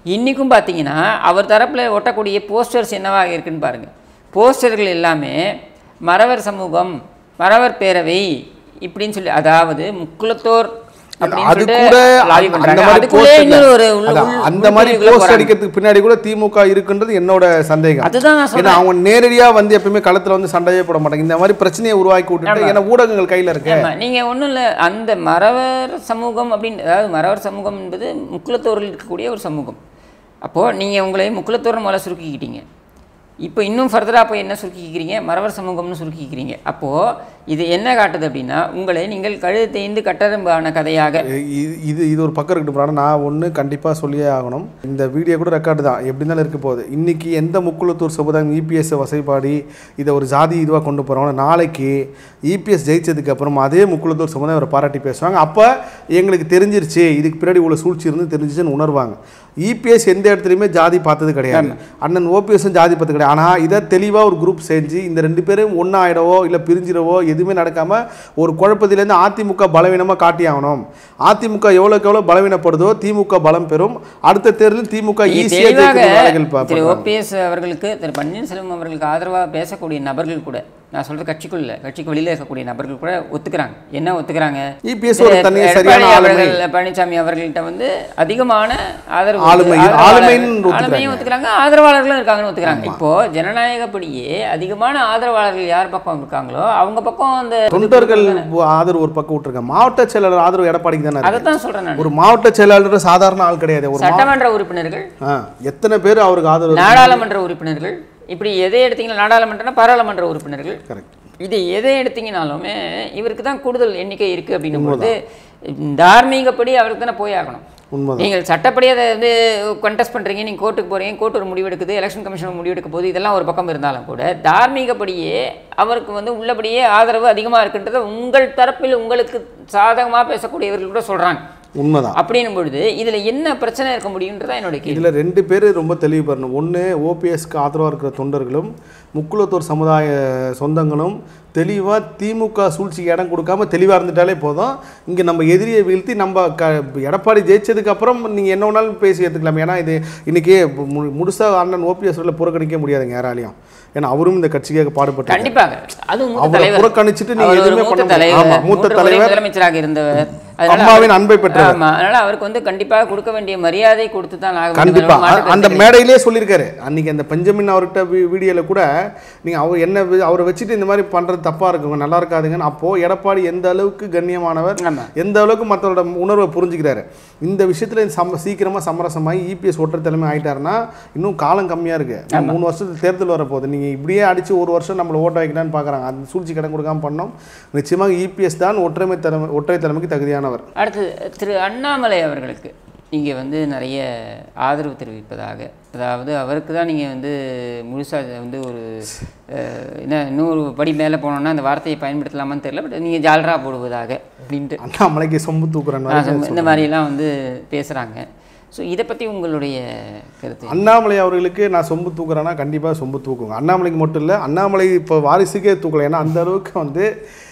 இன்றைக்கும் பார்த்தீங்கன்னா அவர் தரப்பில் ஒட்டக்கூடிய போஸ்டர்ஸ் என்னவாக இருக்குன்னு பாருங்கள் போஸ்டர்கள் எல்லாமே மறவர் சமூகம் மறவர் பேரவை இப்படின்னு சொல்லி அதாவது முக்குலத்தோர் அப்படின்னு அது சொல்லிட்டு கூட lobby அந்த- பண்றாங்க. அந்த மாதிரி அதுக்குள்ளே post இன்னொரு ஒரு உள்- அதான், உள்- அந்த மாதிரி உள்பிரிவுக்குள்ள போஸ்ட் போறாங்க. அடிக்கிறதுக்கு பின்னாடி கூட திமுக இருக்குன்றது என்னோட சந்தேகம் அதுதான் நான் ஏன்னா சொல்றேன் அவங்க நேரடியா வந்து எப்பயுமே களத்துல வந்து சண்டையே போட மாட்டாங்க இந்த மாதிரி பிரச்சனையை உருவாக்கி விட்டுட்டு ஏன்னா ஊடகங்கள் கையில இருக்கு ஆமா நீங்க ஒண்ணும் இல்ல அந்த மறவர் சமூகம் அப்படின்னு அதாவது மறவர் சமூகம் என்பது முக்குலத்தோரில் இருக்கக்கூடிய ஒரு சமூகம் அப்போ நீங்க உங்களை முக்குலத்தோர் முதல்ல சுருக்கிக்கிட்டீங்க இப்போ இன்னும் ஃபர்தராக போய் என்ன சுருக்கிக்கிறீங்க மறவர் சமூகம்னு சுருக்கிக்கிறீங்க அப்போது இது என்ன காட்டுது அப்படின்னா உங்களை நீங்கள் கழுது தேய்ந்து கட்டரம்பான கதையாக இது இது இது ஒரு பக்கம் இருக்கட்டும் ஆனால் நான் ஒன்று கண்டிப்பாக சொல்லியே ஆகணும் இந்த வீடியோ கூட ரெக்கார்டு தான் எப்படி இருந்தாலும் இருக்க போகுது இன்றைக்கி எந்த முக்குளத்தூர் சமுதாயம் இபிஎஸ் வசைப்பாடி இதை ஒரு ஜாதி இதுவாக கொண்டு போகிறோம் நாளைக்கு இபிஎஸ் ஜெயிச்சதுக்கு அப்புறம் அதே முக்குளத்தூர் சமுதாயம் அவரை பாராட்டி பேசுவாங்க அப்போ எங்களுக்கு தெரிஞ்சிருச்சு இதுக்கு பின்னாடி இவ்வளோ சூழ்ச்சி இருந்து தெரிஞ்சிச்சுன்னு உணர்வாங்க இபிஎஸ் எந்த இடத்துலையுமே ஜாதி பார்த்தது கிடையாது அண்ணன் ஓபிஎஸும் ஜாதி பார்த்தது கிடையாது ஆனால் இதை தெளிவாக ஒரு குரூப் செஞ்சு இந்த ரெண்டு பேரும் ஒன்றாயிடவோ இல்லை பிரிஞ்சிடவோ எதுவுமே நடக்காமல் ஒரு குழப்பத்திலேருந்து அதிமுக பலவீனமாக காட்டி ஆகணும் அதிமுக எவ்வளோக்கு எவ்வளோ பலவீனப்படுதோ திமுக பலம் பெறும் அடுத்த தேர்தலில் திமுக நீங்க ஈஸியாக தெளிவாக வேலைகள் திரு பார்ப்பாங்க ஓபிஎஸ் அவர்களுக்கு திரு பன்னீர்செல்வம் அவர்களுக்கு ஆதரவாக பேசக்கூடிய நபர்கள் கூட நான் சொல்ற கட்சிக்குள்ள கட்சிக்கு வெளியில இருக்கக்கூடிய நபர்கள் கூட ஒத்துக்கிறாங்க என்ன ஒத்துக்கிறாங்க இபிஎஸ் ஒரு திரு தனி எடப்பாடி சரியான ஆளுமை அவர்கள் பழனிசாமி அவர்கள்ட்ட வந்து அதிகமான ஆதரவு ஆளுமை- ஆதரவாளர்- ஆளுமைன்னு ஒத்துக்கிறாங்க. ஆளுமையும் ஒத்துக்கிறாங்க ஆதரவாளர்களும் இருக்காங்கன்னு ஒத்துக்கிறாங்க இப்போ ஜனநாயகப்படியே அதிகமான ஆதரவாளர்கள் யார் பக்கம் இருக்காங்களோ அவங்க பக்கம் அந்த தொண்டர்கள் ஆதரவு ஒரு பக்கம் விட்டுருங்க மாவட்ட செயலாளர் ஆதரவு எடப்பாடிக்கு தானே அதை இருக்கு. தான் சொல்றேன் நான் ஒரு மாவட்ட செயலாளர் சாதாரண ஆள் கிடையாது ஒரு மா- சட்டமன்ற உறுப்பினர்கள் ஆ, எத்தனை பேர் அவருக்கு ஆதரவு நாடாளுமன்ற உறுப்பினர்கள் இப்படி எதை எடுத்தீங்கன்னா நாடாளுமன்றம்னா பாராளுமன்ற உறுப்பினர்கள் கரெக்ட் இது எதை எடுத்தீங்கனாலுமே இவருக்கு தான் கூடுதல் எண்ணிக்கை இருக்குது அப்படின்னும் பொழுது தார்மீகப்படி அவருக்கு தானே போய் ஆகணும் உண்மைதான் நீங்கள் சட்டப்படி அதை வந்து கண்டெஸ்ட் பண்ணுறீங்க நீங்கள் கோர்ட்டுக்கு போகிறீங்க கோர்ட் ஒரு முடிவெடுக்குது எலெக்ஷன் கமிஷன் முடிவெடுக்க போகுது இதெல்லாம் ஒரு பக்கம் இருந்தாலும் கூட தார்மீகப்படியே அவருக்கு வந்து உள்ளபடியே ஆதரவு அதிகமாக இருக்குன்றதை உங்கள் தரப்பில் உங்களுக்கு சாதகமாக பேசக்கூடியவர்கள் கூட சொல்கிறாங்க உண்மைதான் அப்படின்னும் பொழுது இதில் என்ன பிரச்சனை இருக்க முடியுன்றதான் என்னோட கேள்வி இதில் ரெண்டு பேர் ரொம்ப தெளிவு பெறணும் ஒன்று ஓபிஎஸ்க்கு ஆதரவாக இருக்கிற தொண்டர்களும் முக்குளத்தூர் சமுதாய சொந்தங்களும் தெளிவாக திமுக சூழ்ச்சிக்கு இடம் கொடுக்காம தெளிவாக இருந்துட்டாலே போதும் இங்கே நம்ம எதிரியை வீழ்த்தி நம்ம க எடப்பாடி ஜெயிச்சதுக்கு அப்புறம் நீங்கள் என்ன வேணாலும் பேசி எடுத்துக்கலாம் ஏன்னா இது இன்றைக்கி முழுசாக அண்ணன் ஓபிஎஸ் புறக்கணிக்க முடியாதுங்க யாராலையும் ஏன்னா அவரும் இந்த கட்சிக்காக பாடுபட்டு கண்டிப்பாக அதுவும் மூத்த அவரை தலைவர் புறக்கணிச்சிட்டு நீங்க அவர் ஒரு எதுவுமே மூத்த பண்ண முடியாது. தலைவர் ஆமா, மூத்த மூன்று முறை தலைவர். முதலமைச்சராக இருந்தவர் அதனால அம்மாவின் அவர்- அன்பை பெற்றவர். ஆமா அதனால அவருக்கு வந்து கண்டிப்பாக கொடுக்க வேண்டிய மரியாதை கொடுத்து தான் ஆக வேண்டும். கண்டிப்பா அதில் மாற்று அந்த கருத்து மேடையிலே சொல்லியிருக்காரு அன்னைக்கு அந்த பெஞ்சமின் அவர்கிட்ட வீடியோவில் கூட நீங்கள் அவர் என்ன வி- அவரை வச்சுட்டு இந்த மாதிரி பண்ணுறது தப்பாக இருக்குங்க நல்லா இருக்காதுங்கன்னு அப்போது எடப்பாடி எந்த அளவுக்கு கண்ணியமானவர் ஆமா. எந்த அளவுக்கு மற்றவரோட உணர்வை புரிஞ்சுக்கிறாரு இந்த விஷயத்தில் சம சீக்கிரமாக சமரசமாகி இபிஎஸ் ஒற்றை தலைமை ஆயிட்டாருன்னா இன்னும் காலம் கம்மியாக இருக்குது மூணு வருஷத்துக்கு தேர்தல் வரப்போகுது நீங்கள் இப்படியே அடித்து ஒரு வருஷம் நம்மளை ஓட்ட வைக்கலான்னு பார்க்குறாங்க அந்த சூழ்ச்சி கடன் கொடுக்காம பண்ணோம் நிச்சயமாக இபிஎஸ் தான் ஒற்றைமை தலைமை ஒற்றை தலைமைக்கு தகுதியானவர் அடுத்து திரு அண்ணாமலை அவர்களுக்கு நீங்கள் வந்து நிறைய ஆதரவு தெரிவிப்பதாக அதாவது அவருக்கு தான் நீங்கள் வந்து முழுசாக வந்து ஒரு அஹ், என்ன இன்னொரு படி மேலே போனோம்னா அந்த வார்த்தையை பயன்படுத்தலாமான்னு தெரியல பட் நீங்கள் ஜால்ரா போடுவதாக அப்படின்ட்டு அண்ணாமலைக்கு சொம்பு தூக்குறேன் ஆ, இந்த மாதிரிலாம் வந்து பேசுகிறாங்க ஸோ இதை பற்றி உங்களுடைய கருத்து அண்ணாமலை அவர்களுக்கு நான் சொம்பு தூக்குறேன்னா கண்டிப்பாக சொம்பு தூக்குங்க அண்ணாமலைக்கு மட்டும் இல்லை அண்ணாமலை இப்போ வாரிசுக்கே தூக்கல ஏன்னா அந்த அளவுக்கு வந்து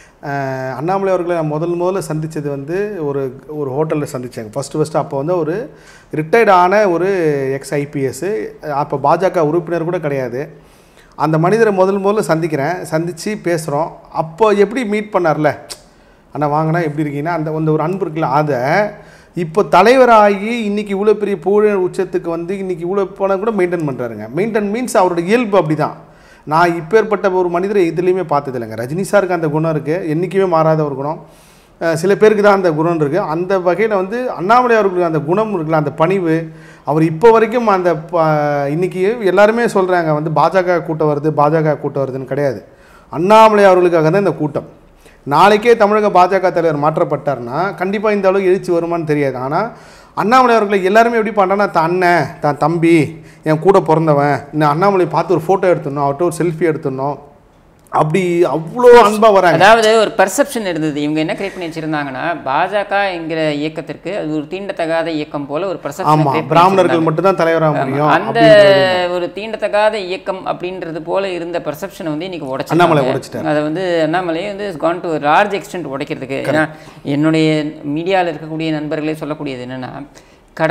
அஹ், அண்ணாமலை அவர்களை நான் முதல் முதல்ல சந்தித்தது வந்து ஒரு ஒரு ஹோட்டலில் சந்தித்தேங்க ஃபஸ்ட்டு ஃபஸ்ட்டு அப்போ வந்து ஒரு ரிட்டையர்ட் ஆன ஒரு எக்ஸ் ஐபிஎஸ் அப்போ பாஜக உறுப்பினர் கூட கிடையாது அந்த மனிதரை முதல் முதல்ல சந்திக்கிறேன் சந்தித்து பேசுகிறோம் அப்போ எப்படி மீட் பண்ணார்ல அண்ணா வாங்கினா எப்படி இருக்கீங்கன்னா அந்த அந்த ஒரு அன்பு இருக்குல்ல அதை இப்போ தலைவராகி இன்னைக்கு இவ்வளோ பெரிய புகழ் உச்சத்துக்கு வந்து இன்னைக்கு இவ்வளோ போனால் கூட மெயின்டைன் பண்ணுறாருங்க மெயின்டைன் மீன்ஸ் அவரோட இயல்பு அப்படி தான் நான் இப்பேற்பட்ட ஒரு மனிதரை எதுலேயுமே பார்த்தது இல்லைங்க ரஜினி சாருக்கு அந்த குணம் இருக்குது என்றைக்குமே மாறாத ஒரு குணம் அஹ் சில பேருக்கு தான் அந்த குணம் இருக்குது அந்த வகையில் வந்து அண்ணாமலை அவர்களுக்கு அந்த குணம் இருக்குல்ல அந்த பணிவு அவர் இப்போ வரைக்கும் அந்த ப- இன்னைக்கு எல்லாருமே சொல்கிறாங்க வந்து பாஜக கூட்டம் வருது பாஜக கூட்டம் வருதுன்னு கிடையாது அண்ணாமலை அவர்களுக்காக தான் இந்த கூட்டம் நாளைக்கே தமிழக பாஜக தலைவர் மாற்றப்பட்டார்னா கண்டிப்பாக இந்த அளவுக்கு எழுச்சி வருமான்னு தெரியாது ஆனால் அண்ணாமலை அவர்களை எல்லாருமே எப்படி பண்ணுறான்னா தான் அண்ணன் தான் தம்பி என் கூட பிறந்தவன் இந்த அண்ணாமலை பார்த்து ஒரு ஃபோட்டோ எடுத்துடணும் அவர்கிட்ட ஒரு செல்ஃபி எடுத்துடணும் அப்படி அவ்வளோ அன்பாக வராங்க அதாவது ஒரு பர்செப்ஷன் இருந்தது இவங்க என்ன கிரியேட் பண்ணி வச்சிருந்தாங்கன்னா பாஜக என்கிற இயக்கத்திற்கு அது ஒரு தீண்டத்தகாத இயக்கம் போல ஒரு பர்செப்ஷன் ஆமாம் பிராமணர்கள் மட்டும்தான் தலைவராக முடியும் அந்த ஒரு தீண்டத்தகாத இயக்கம் அப்படின்றது போல இருந்த பர்செப்ஷனை வந்து இன்னைக்கு உடைச்சு அண்ணாமலை உடைச்சிட்டாரு. அதை வந்து அண்ணாமலை வந்து கான் டு லார்ஜ் எக்ஸ்டென்ட் உடைக்கிறதுக்கு ஏன்னா என்னுடைய மீடியாவில் இருக்கக்கூடிய நண்பர்களே சொல்லக்கூடியது என்னன்னா கடலூர்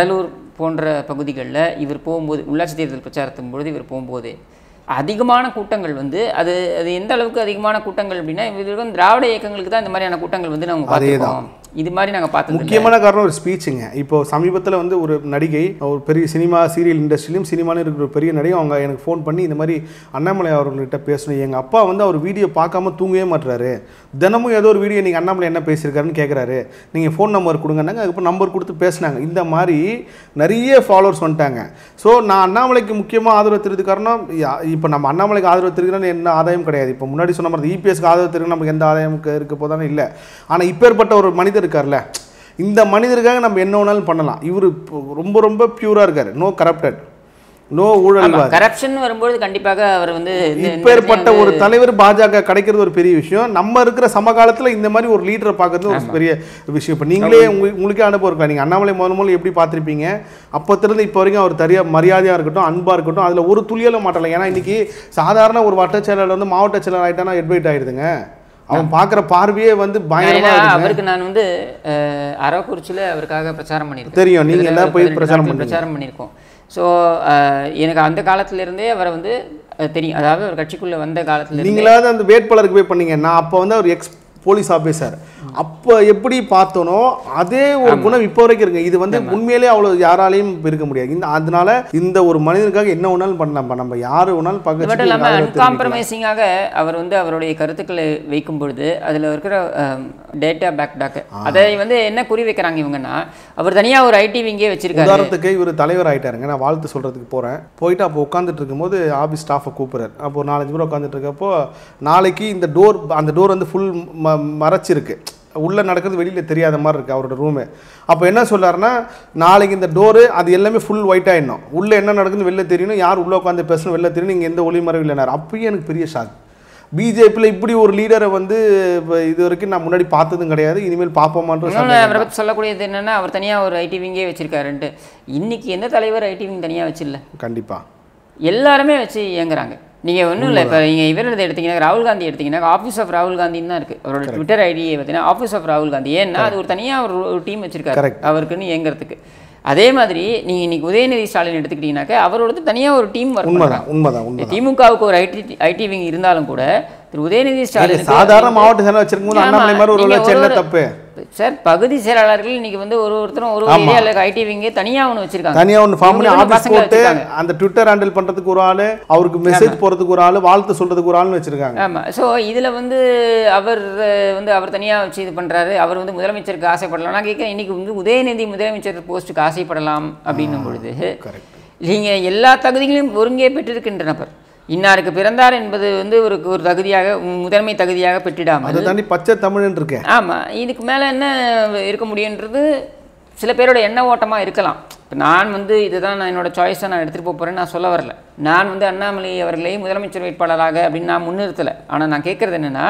போன்ற பகுதிகளில் இவர் போகும்போது உள்ளாட்சி தேர்தல் பிரச்சாரத்தின் பொழுது இவர் போகும்போது அதிகமான கூட்டங்கள் வந்து அது அது எந்த அளவுக்கு அதிகமான கூட்டங்கள் அப்படின்னா இவர்களுக்கு திராவிட இயக்கங்களுக்கு தான் இந்த மாதிரியான கூட்டங்கள் வந்து நாங்கள் பார்த்துருக்கோம் இது மாதிரி நாங்கள் பார்த்தது இல்ல. முக்கியமான காரணம் ஒரு ஸ்பீச்சுங்க இப்போ சமீபத்தில் வந்து ஒரு நடிகை ஒரு பெரிய சினிமா சீரியல் இண்டஸ்ட்ரியிலும் சினிமாலும் இருக்கிற ஒரு பெரிய நடிகை அவங்க எனக்கு ஃபோன் பண்ணி இந்த மாதிரி அண்ணாமலை அவர்கள்ட்ட பேசணும் எங்கள் அப்பா வந்து அவர் வீடியோ பார்க்காம தூங்கவே மாட்டுறாரு தினமும் ஏதோ ஒரு வீடியோ நீங்கள் அண்ணாமலை என்ன பேசியிருக்காருன்னு கேட்குறாரு நீங்கள் ஃபோன் நம்பர் கொடுங்கன்னாங்க அதுக்கப்புறம் நம்பர் கொடுத்து பேசினாங்க இந்த மாதிரி நிறைய ஃபாலோவர்ஸ் வந்துட்டாங்க ஸோ நான் அண்ணாமலைக்கு முக்கியமாக ஆதரவு தெரிவித்து காரணம் இப்போ நம்ம அண்ணாமலைக்கு ஆதரவு தெரிவிக்கிறோன்னு என்ன ஆதாயம் கிடையாது இப்போ முன்னாடி சொன்ன மாதிரி இபிஎஸ்க்கு ஆதரவு தெரிவிக்க நமக்கு எந்த ஆதாயம் இருக்க போதானே இல்லை ஆனால் இப்பேற்பட்ட ஒரு மனிதர் இருக்கார்ல இந்த மனிதருக்காக நம்ம என்ன வேணாலும் பண்ணலாம் இவர் ரொம்ப ரொம்ப பியூராக இருக்கார் நோ கரப்டட் நோ ஊழல்வாதி கரப்ஷன் வரும்போது கண்டிப்பாக அவர் வந்து இந்த- இந்த இப்பேற்பட்ட ஒரு தலைவர் பாஜக கிடைக்கிறது ஒரு பெரிய விஷயம் நம்ம இருக்கிற சமகாலத்தில் இந்த மாதிரி ஒரு லீடரை பார்க்கறது ஒரு பெரிய விஷயம் இப்போ நீங்களே உங்களுக்கு உங்களுக்கே அனுபவம் இருக்கலாம் நீங்கள் அண்ணாமலை முதல் முதல்ல எப்படி பார்த்துருப்பீங்க அப்போத்திலிருந்து இப்போ வரைக்கும் அவர் தரிய மரியாதையாக இருக்கட்டும் அன்பாக இருக்கட்டும் அதில் ஒரு துளியலும் மாட்டலை ஏன்னா இன்னைக்கு சாதாரண ஒரு வட்ட செயலாளர் வந்து மாவட்ட செயலாளர் ஆகிட்டானா அட்வைட் ஆயிடுதுங்க அவன் பார்க்குற பார்வையே வந்து பயங்கரமாக ஏன்னா, இருக்கு அவருக்கு நான் வந்து அஹ், அரவக்குறிச்சியில் அவருக்காக பிரச்சாரம் பண்ணியிருக்கேன் தெரியும், நீங்க கிட்டத்தட்ட எல்லாம் போய் பதினெட்டு பிரச்சாரம் நாட்கள் பண்ணீங்க. பிரச்சாரம் பண்ணியிருக்கோம் ஸோ எனக்கு அந்த காலத்துல இருந்தே அவரை வந்து அஹ், தெரியும் அதாவது அவர் கட்சிக்குள்ள வந்த காலத்துல இருந்தே நீங்களாவது அந்த வேட்பாளருக்கு போய் பண்ணீங்க நான் அப்போ வந்து அவர் எக்ஸ் போலீஸ் ஆஃபீஸர் அப்போ எப்படி பார்த்தோனோ அதே ஒரு குணம் இப்போ வரைக்கும் இருக்கு இது வந்து உண்மையிலேயே அவ்வளோ யாராலையும் இருக்க முடியாது இந்த அதனால இந்த ஒரு மனிதனுக்காக என்ன வேணாலும் பண்ணலாம் நம்ம யாரு வேணாலும் அது மட்டும் பக்கத்து இல்லாமல் அன்காம்ப்ரமைசிங்காக அவர் வந்து அவருடைய கருத்துக்களை வைக்கும் பொழுது அதில் இருக்கிற டேட்டா பேக் டாக்கு அதை வந்து என்ன குறி வைக்கிறாங்க இவங்கன்னா அவர் தனியாக ஒரு ஐடி விங்கே வச்சிருக்காரு உதாரணத்துக்கு இவர் தலைவர் ஆயிட்டாருங்க நான் வாழ்த்து சொல்றதுக்கு போறேன் போயிட்டு அப்போ உட்காந்துட்டு இருக்கும்போது ஆஃபீஸ் ஸ்டாஃபை கூப்பிடுறாரு அப்போ ஒரு நாலஞ்சு பேர் உட்காந்துட்டு இருக்கப்போ நாளைக்கு இந்த டோர் அந்த டோர் வந்து ஃபுல் மறைச்சிருக்கு உள்ளே நடக்கிறது வெளியில் தெரியாத மாதிரி இருக்குது அவரோட ரூமு அப்போ என்ன சொல்றாருன்னா நாளைக்கு இந்த டோரு அது எல்லாமே ஃபுல் ஒயிட் ஆயிடணும் உள்ளே என்ன நடக்குதுன்னு வெளில தெரியணும் யார் உள்ளே உட்காந்து பேசணும் வெளில தெரியணும் நீங்கள் எந்த ஒளிமறைவு இல்லைனார் அப்பயும் எனக்கு பெரிய ஷாக் பிஜேபியில் இப்படி ஒரு லீடரை வந்து இப்ப இது வரைக்கும் நான் முன்னாடி பார்த்ததும் கிடையாது இனிமேல் பார்ப்போமான்ற இன்னொன்று சந்தேகம் அவரை பற்றி சொல்லக்கூடியது என்னன்னா அவர் தனியாக ஒரு ஐடி விங்கே வச்சிருக்காருன்ட்டு இன்னைக்கு எந்த தலைவர் ஐடி விங் தனியாக வச்சில்ல கண்டிப்பாக எல்லாருமே வச்சு இயங்குறாங்க நீங்கள் ஒன்றும் இல்லை இப்போ நீங்கள் இவர் எடுத்தீங்கன்னா ராகுல் காந்தி எடுத்தீங்கன்னா ஆஃபீஸ் ஆஃப் ராகுல் காந்தின்னு தான் இருக்குது அவரோட ட்விட்டர் ஐடியை பார்த்தீங்கன்னா ஆஃபீஸ் ஆஃப் ராகுல் காந்தி ஏன்னா அது ஒரு தனியாக ஒரு ஒரு டீம் வச்சிருக்காரு Correct. அவருக்குன்னு இயங்குறதுக்கு அதே மாதிரி நீங்கள் இன்னைக்கு உதயநிதி ஸ்டாலின் எடுத்துக்கிட்டீங்கன்னாக்கா அவரோட தனியாக ஒரு டீம் ஒர்க் உண்மைதான் உண்மைதான் உண்மைதான் திமுகவுக்கு ஒரு ஐடி ஐடி விங் இருந்தாலும் கூட திரு உதயநிதி ஸ்டாலின் சாதாரண மாவட்ட செயலர் வச்சிருக்கும் போது ஆமா, அண்ணாமலை மாதிரி ஒரு நீங்க வச்சு என்ன ஒரு- தப்பு சார் பகுதி செயலாளர்கள் இன்னைக்கு வந்து ஒரு ஒருத்தரும் ஒரு ஆமா. ஏரியாவில் ஐடி விங்கே தனியாக ஒன்று வச்சிருக்காங்க தனியா ஒன்று ஃபார்ம் பண்ணி இவங்களும் ஆஃபீஸ் பசங்களை போட்டு வச்சிருக்காங்க. அந்த ட்விட்டர் ஹேண்டில் பண்றதுக்கு ஒரு ஆளு அவருக்கு மெசேஜ் போறதுக்கு ஒரு ஆளு வாழ்த்து சொல்றதுக்கு ஒரு ஆள்னு வச்சிருக்காங்க ஆமாம் ஸோ இதில் வந்து அவர் அஹ், வந்து அவர் தனியாக வச்சு இது பண்ணுறாரு அவர் வந்து முதலமைச்சருக்கு ஆசைப்படலாம் நான் கேட்குறேன் இன்னைக்கு வந்து உதயநிதி முதலமைச்சர் போஸ்ட்டுக்கு ஆசைப்படலாம் அப்படின்னும் பொழுது கரெக்ட் நீங்கள் எல்லா தகுதிகளையும் ஒருங்கே பெற்றிருக்கின்ற நபர் இன்னாருக்கு பிறந்தார் என்பது வந்து ஒரு ஒரு தகுதியாக முதன்மை தகுதியாக பெற்றிடாமல் அதை தாண்டி பச்சை தமிழ்னு இருக்கேன் ஆமாம் இதுக்கு மேலே என்ன இருக்க முடியுன்றது சில பேரோட எண்ண ஓட்டமாக இருக்கலாம் இப்போ நான் வந்து இதுதான் நான் என்னோட சாய்ஸை நான் எடுத்துகிட்டு போக போகிறேன்னு நான் சொல்ல வரல நான் வந்து அண்ணாமலை அவர்களை முதலமைச்சர் வேட்பாளராக அப்படின்னு நான் முன்னிறுத்தலை ஆனால் நான் கேட்குறது என்னென்னா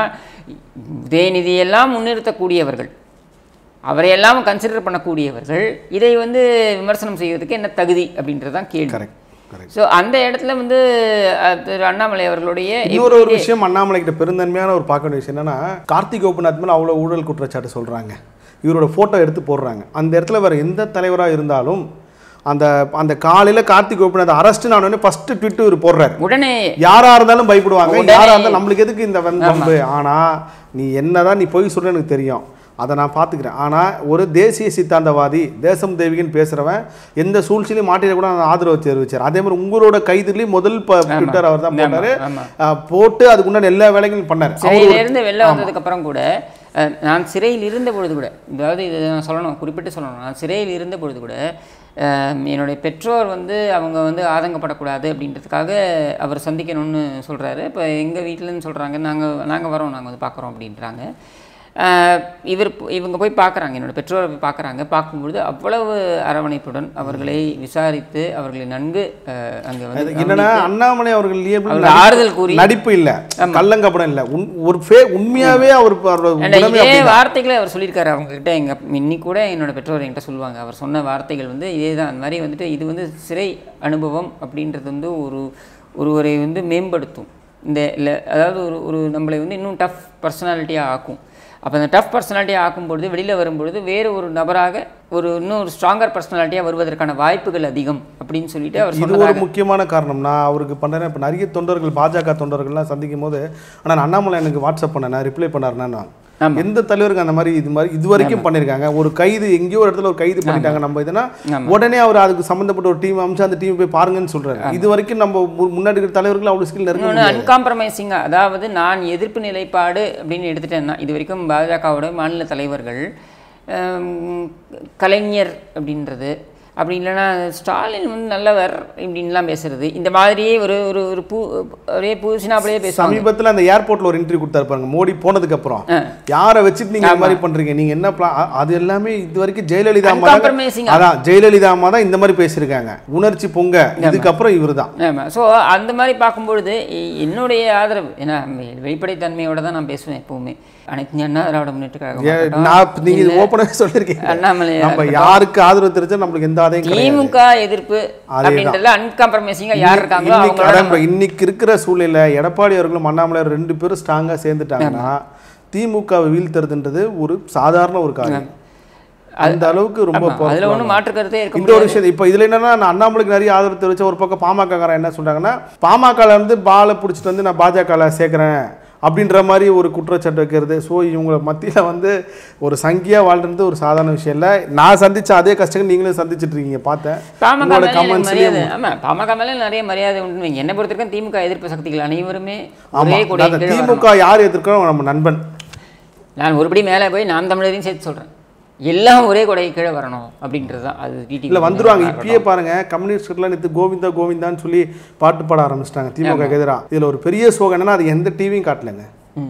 உதயநிதியெல்லாம் முன்னிறுத்தக்கூடியவர்கள் அவரையெல்லாம் கன்சிடர் பண்ணக்கூடியவர்கள் இதை வந்து விமர்சனம் செய்வதற்கு என்ன தகுதி அப்படின்றது தான் கேள்வி கரெக்ட் கரெக்ட் ஸோ அந்த இடத்துல வந்து அஹ், திரு அண்ணாமலை அவர்களுடைய இன்னொரு ஒரு விஷயம் அண்ணாமலை கிட்ட பெருந்தன்மையான ஒரு பார்க்க வேண்டிய விஷயம் என்னன்னா கார்த்திக் கோபிநாத் மேல அவ்வளோ ஊழல் குற்றச்சாட்டு சொல்றாங்க இவரோட போட்டோ எடுத்து போடுறாங்க அந்த இடத்துல வேற எந்த தலைவராக இருந்தாலும் அந்த அந்த காலையில கார்த்திக் கோபிநாத் அரெஸ்ட் நான் உடனே ஃபர்ஸ்ட் ட்விட்டு இவர் போடுறாரு உடனே யாரா இருந்தாலும் பயப்படுவாங்க உடனே- யாரா இருந்தாலும் நம்மளுக்கு எதுக்கு இந்த வந்து பம்பு ஆனா நீ என்னதான் நீ பொய் சொல்ற எனக்கு தெரியும் அதை நான் பார்த்துக்கிறேன் ஆனால் ஒரு தேசிய சித்தாந்தவாதி தேசம் தேவிகன்னு பேசுகிறவன் எந்த சூழ்ச்சியிலையும் மாட்டிட கூட நான் ஆதரவு தெரிவிச்சார் அதே மாதிரி உங்களோட கைதுலேயும் முதல் ப- ட்விட்டர் அவர் தான் போட்டாரு ஆமா. அஹ், போட்டு அதுக்கு உண்டான எல்லா வேலைகளும் பண்ணார் அவர் ஒரு- சிறையிலிருந்து வெளில வந்ததுக்கு அப்புறம் கூட அஹ், நான் சிறையில் இருந்த பொழுது கூட அதாவது இது நான் சொல்லணும் குறிப்பிட்டு சொல்லணும் நான் சிறையில் இருந்த பொழுது கூட அஹ், என்னுடைய பெற்றோர் வந்து அவங்க வந்து ஆதங்கப்படக்கூடாது அப்படின்றதுக்காக அவர் சந்திக்கணும்னு சொல்கிறாரு இப்போ எங்கள் வீட்டிலன்னு சொல்கிறாங்க நாங்கள் நாங்கள் வரோம் நாங்கள் வந்து பார்க்குறோம் அப்படின்றாங்க அஹ், இவர் போ- இவங்க போய் பார்க்குறாங்க என்னோட பெற்றோரை போய் பார்க்குறாங்க பார்க்கும்பொழுது அவ்வளவு அரவணைப்புடன் அவர்களை விசாரித்து அவர்களை நன்கு அஹ், அங்கே வந்து என்னன்னா அண்ணாமலை அவர்கள் இயல்பு அவர்கள் ஆறுதல் கூறி நடிப்பு இல்ல கள்ளங்கப்படம் இல்ல உண்- ஒரு ஃபே உண்மையாவே அவர் அவரோட ஏன்டா, குணமே இதே அப்படிதான். வார்த்தைகளை அவர் சொல்லியிருக்காரு அவங்க கிட்ட எங்க இன்னைக்கு கூட என்னோட பெற்றோர் என்கிட்ட சொல்லுவாங்க அவர் சொன்ன வார்த்தைகள் வந்து இதே தான் அந்த மாதிரி வந்துட்டு இது வந்து சிறை அனுபவம் அப்படின்றது வந்து ஒரு ஒருவரை வந்து மேம்படுத்தும் இந்த இல்லை அதாவது ஒரு ஒரு நம்மளை வந்து இன்னும் டஃப் பர்சனாலிட்டியாக ஆக்கும் அப்போ அந்த டஃப் பர்சனாலிட்டி ஆக்கும்பொழுது வெளியில் வரும்பொழுது வேறு ஒரு நபராக ஒரு இன்னும் ஒரு ஸ்ட்ராங்கர் பர்சனாலிட்டியாக வருவதற்கான வாய்ப்புகள் அதிகம் அப்படின்னு சொல்லிட்டு அவர் இது சொன்னதாக ஒரு முக்கியமான காரணம் நான் அவருக்கு பண்ணுறேன் இப்போ நிறைய தொண்டர்கள் பாஜக தொண்டர்கள்லாம் சந்திக்கும் போது ஆனால் அண்ணாமலை எனக்கு வாட்ஸ்அப் பண்ண நான் ரிப்ளை பண்ணாருன்னா ஆமா. எந்த தலைவருக்கு அந்த மாதிரி இது மாதிரி இது வரைக்கும் பண்ணியிருக்காங்க ஒரு கைது எங்கேயோ ஒரு இடத்துல ஒரு கைது பண்ணிட்டாங்க நம்ம இதுனா ஆமா. உடனே அவர் அதுக்கு சம்மந்தப்பட்ட ஒரு டீம் அமைச்சு அந்த டீம் போய் பாருங்கன்னு சொல்றாரு இது வரைக்கும் நம்ம மு- முன்னாடி இருக்கிற தலைவர்கள் அவ்வளோ ஸ்கில் நெருங்க இன்னொன்று முடியாது அன்காம்ப்ரமைசிங்காக அதாவது நான் எதிர்ப்பு நிலைப்பாடு அப்படின்னு எடுத்துட்டேன்னா இது வரைக்கும் பாஜகவோட மாநில தலைவர்கள் ஹம், கலைஞர் அப்படின்றது அப்படி இல்லைன்னா ஸ்டாலின் வந்து நல்லவர் இப்படின்லாம் பேசுறது இந்த மாதிரியே ஒரு ஒரு ஒரு பூ ஒரே பூசினா அப்படியே பேசுவாங்க சமீபத்துல அந்த ஏர்போர்ட்ல ஒரு இன்டர்வியூ கொடுத்தாரு பாருங்க மோடி போனதுக்கு அப்புறம் ஆ. யாரை வச்சுட்டு நீங்க இந்த மாதிரி பண்றீங்க நீங்க என்ன plan- அ- அது எல்லாமே இது வரைக்கும் ஜெயலலிதா அம்மா தான் Uncompromising. அதான் ஜெயலலிதா அம்மா தான் இந்த மாதிரி பேசியிருக்காங்க உணர்ச்சி பொங்க இதுக்கப்புறம் இவர்தான் ஆமாம் ஸோ அந்த மாதிரி பார்க்கும்பொழுது எ- என்னுடைய ஆதரவு ஏன்னா வெளிப்படைத்தன்மையோட தான் நான் பேசுவேன் எப்பவுமே அனைத்து இந்திய அண்ணா திராவிட முன்னேற்ற கழகம் ஏன் ஆகட்டும், நான் நீங்க இது ஓப்பனாகவே சொல்லியிருக்கீங்க அண்ணாமலை நம்ம யாருக்கு ஆதரவு தெரிஞ்சா நம்மளுக்கு எந்த ஆதையும் கிடையாது திமுக எதிர்ப்பு அப்படின்றதுல அன்காம்ப்ரமைசிங்காக யார் இருக்காங்களோ இன்னைக்கு அவங்களோட அதான் இப்ப இன்னைக்கு இருக்கிற சூழ்நிலை எடப்பாடி அவர்களும் அண்ணாமலை ரெண்டு பேரும் ஸ்ட்ராங்கா சேர்ந்துட்டாங்கன்னா திமுகவை வீழ்த்துறதுன்றது ஒரு சாதாரண ஒரு காரியம் அந்த அளவுக்கு ரொம்ப ஆமா, அதுல powerful ஒண்ணும் மாற்று கருத்தே இருக்க இந்த ஒரு விஷயம் இப்போ இதுல என்னன்னா நான் அண்ணாமலைக்கு நிறைய ஆதரவு தெரிவிச்ச ஒரு பக்கம் பாமகக்காரன் என்ன சொல்றாங்கன்னா பாமகல இருந்து பாலை பிடிச்சிட்டு வந்து நான் பாஜகல சேர்க்கிறேன் அப்படின்ற மாதிரி ஒரு குற்றச்சாட்டு வைக்கிறது ஸோ இவங்க மத்தியில வந்து ஒரு சங்கியா வாழ்றது ஒரு சாதாரண விஷயம் இல்லை நான் சந்திச்ச அதே கஷ்டங்கள் நீங்களும் சந்திச்சிட்டு இருக்கீங்க பார்த்தேன் பாமக உங்களோட மேல எனக்கு கமெண்ட்ஸ்லயும் மரியாதை ஆமா பாமக மேல நிறைய மரியாதை உண்டு வைங்க. என்னை பொறுத்த வரைக்கும் திமுக எதிர்ப்பு சக்திகள் அனைவருமே ஆமா ஒரே கொடியின் அந்த கீழ் வரணும். திமுக யார் எதிர்க்கிறோம் நம்ம நண்பன் நான் ஒருபடி மேலே போய் நாம் தமிழரையும் சேர்த்து சொல்றேன் எல்லாம் ஒரே கொடை கீழே வரணும் அப்படின்றது தான் அது டிடி இல்ல வந்துருவாங்க இப்பயே பாருங்க கம்யூனிஸ்ட்லாம் நேற்று கோவிந்தா கோவிந்தான்னு சொல்லி பாட்டு பாட ஆரம்பிச்சிட்டாங்க திமுக எதிராக இதுல ஒரு பெரிய சோகம் என்னன்னா அது எந்த டிவியும் காட்டலங்க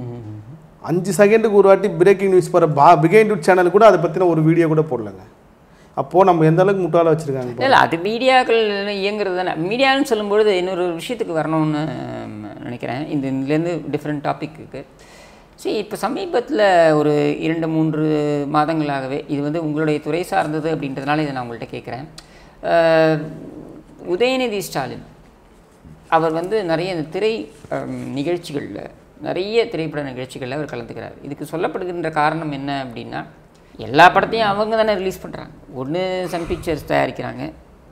அஞ்சு செகண்டுக்கு ஒரு வாட்டி பிரேக்கிங் நியூஸ் போகிற பா பிகைன் டூட் சேனல் கூட அதை பற்றின ஒரு வீடியோ கூட போடலங்க அப்போது நம்ம எந்த அளவுக்கு முட்டாள வச்சுருக்காங்க இல்லை அது மீடியாக்கள் இயங்குறது தானே மீடியான்னு சொல்லும்பொழுது இன்னொரு விஷயத்துக்கு வரணும்னு ம், நினைக்கிறேன் இந்த இதுலேருந்து டிஃப்ரெண்ட் டாபிக்கு சரி இப்போ சமீபத்தில் ஒரு இரண்டு மூன்று மாதங்களாகவே இது வந்து உங்களுடைய துறை சார்ந்தது அப்படின்றதுனால இதை நான் உங்கள்கிட்ட கேட்குறேன் உதயநிதி ஸ்டாலின் அவர் வந்து நிறைய இந்த திரை நிகழ்ச்சிகளில் நிறைய திரைப்பட நிகழ்ச்சிகளில் அவர் கலந்துக்கிறார் இதுக்கு சொல்லப்படுகின்ற காரணம் என்ன அப்படின்னா எல்லா படத்தையும் அவங்க தானே ரிலீஸ் பண்ணுறாங்க ஒன்று சன் பிக்சர்ஸ் தயாரிக்கிறாங்க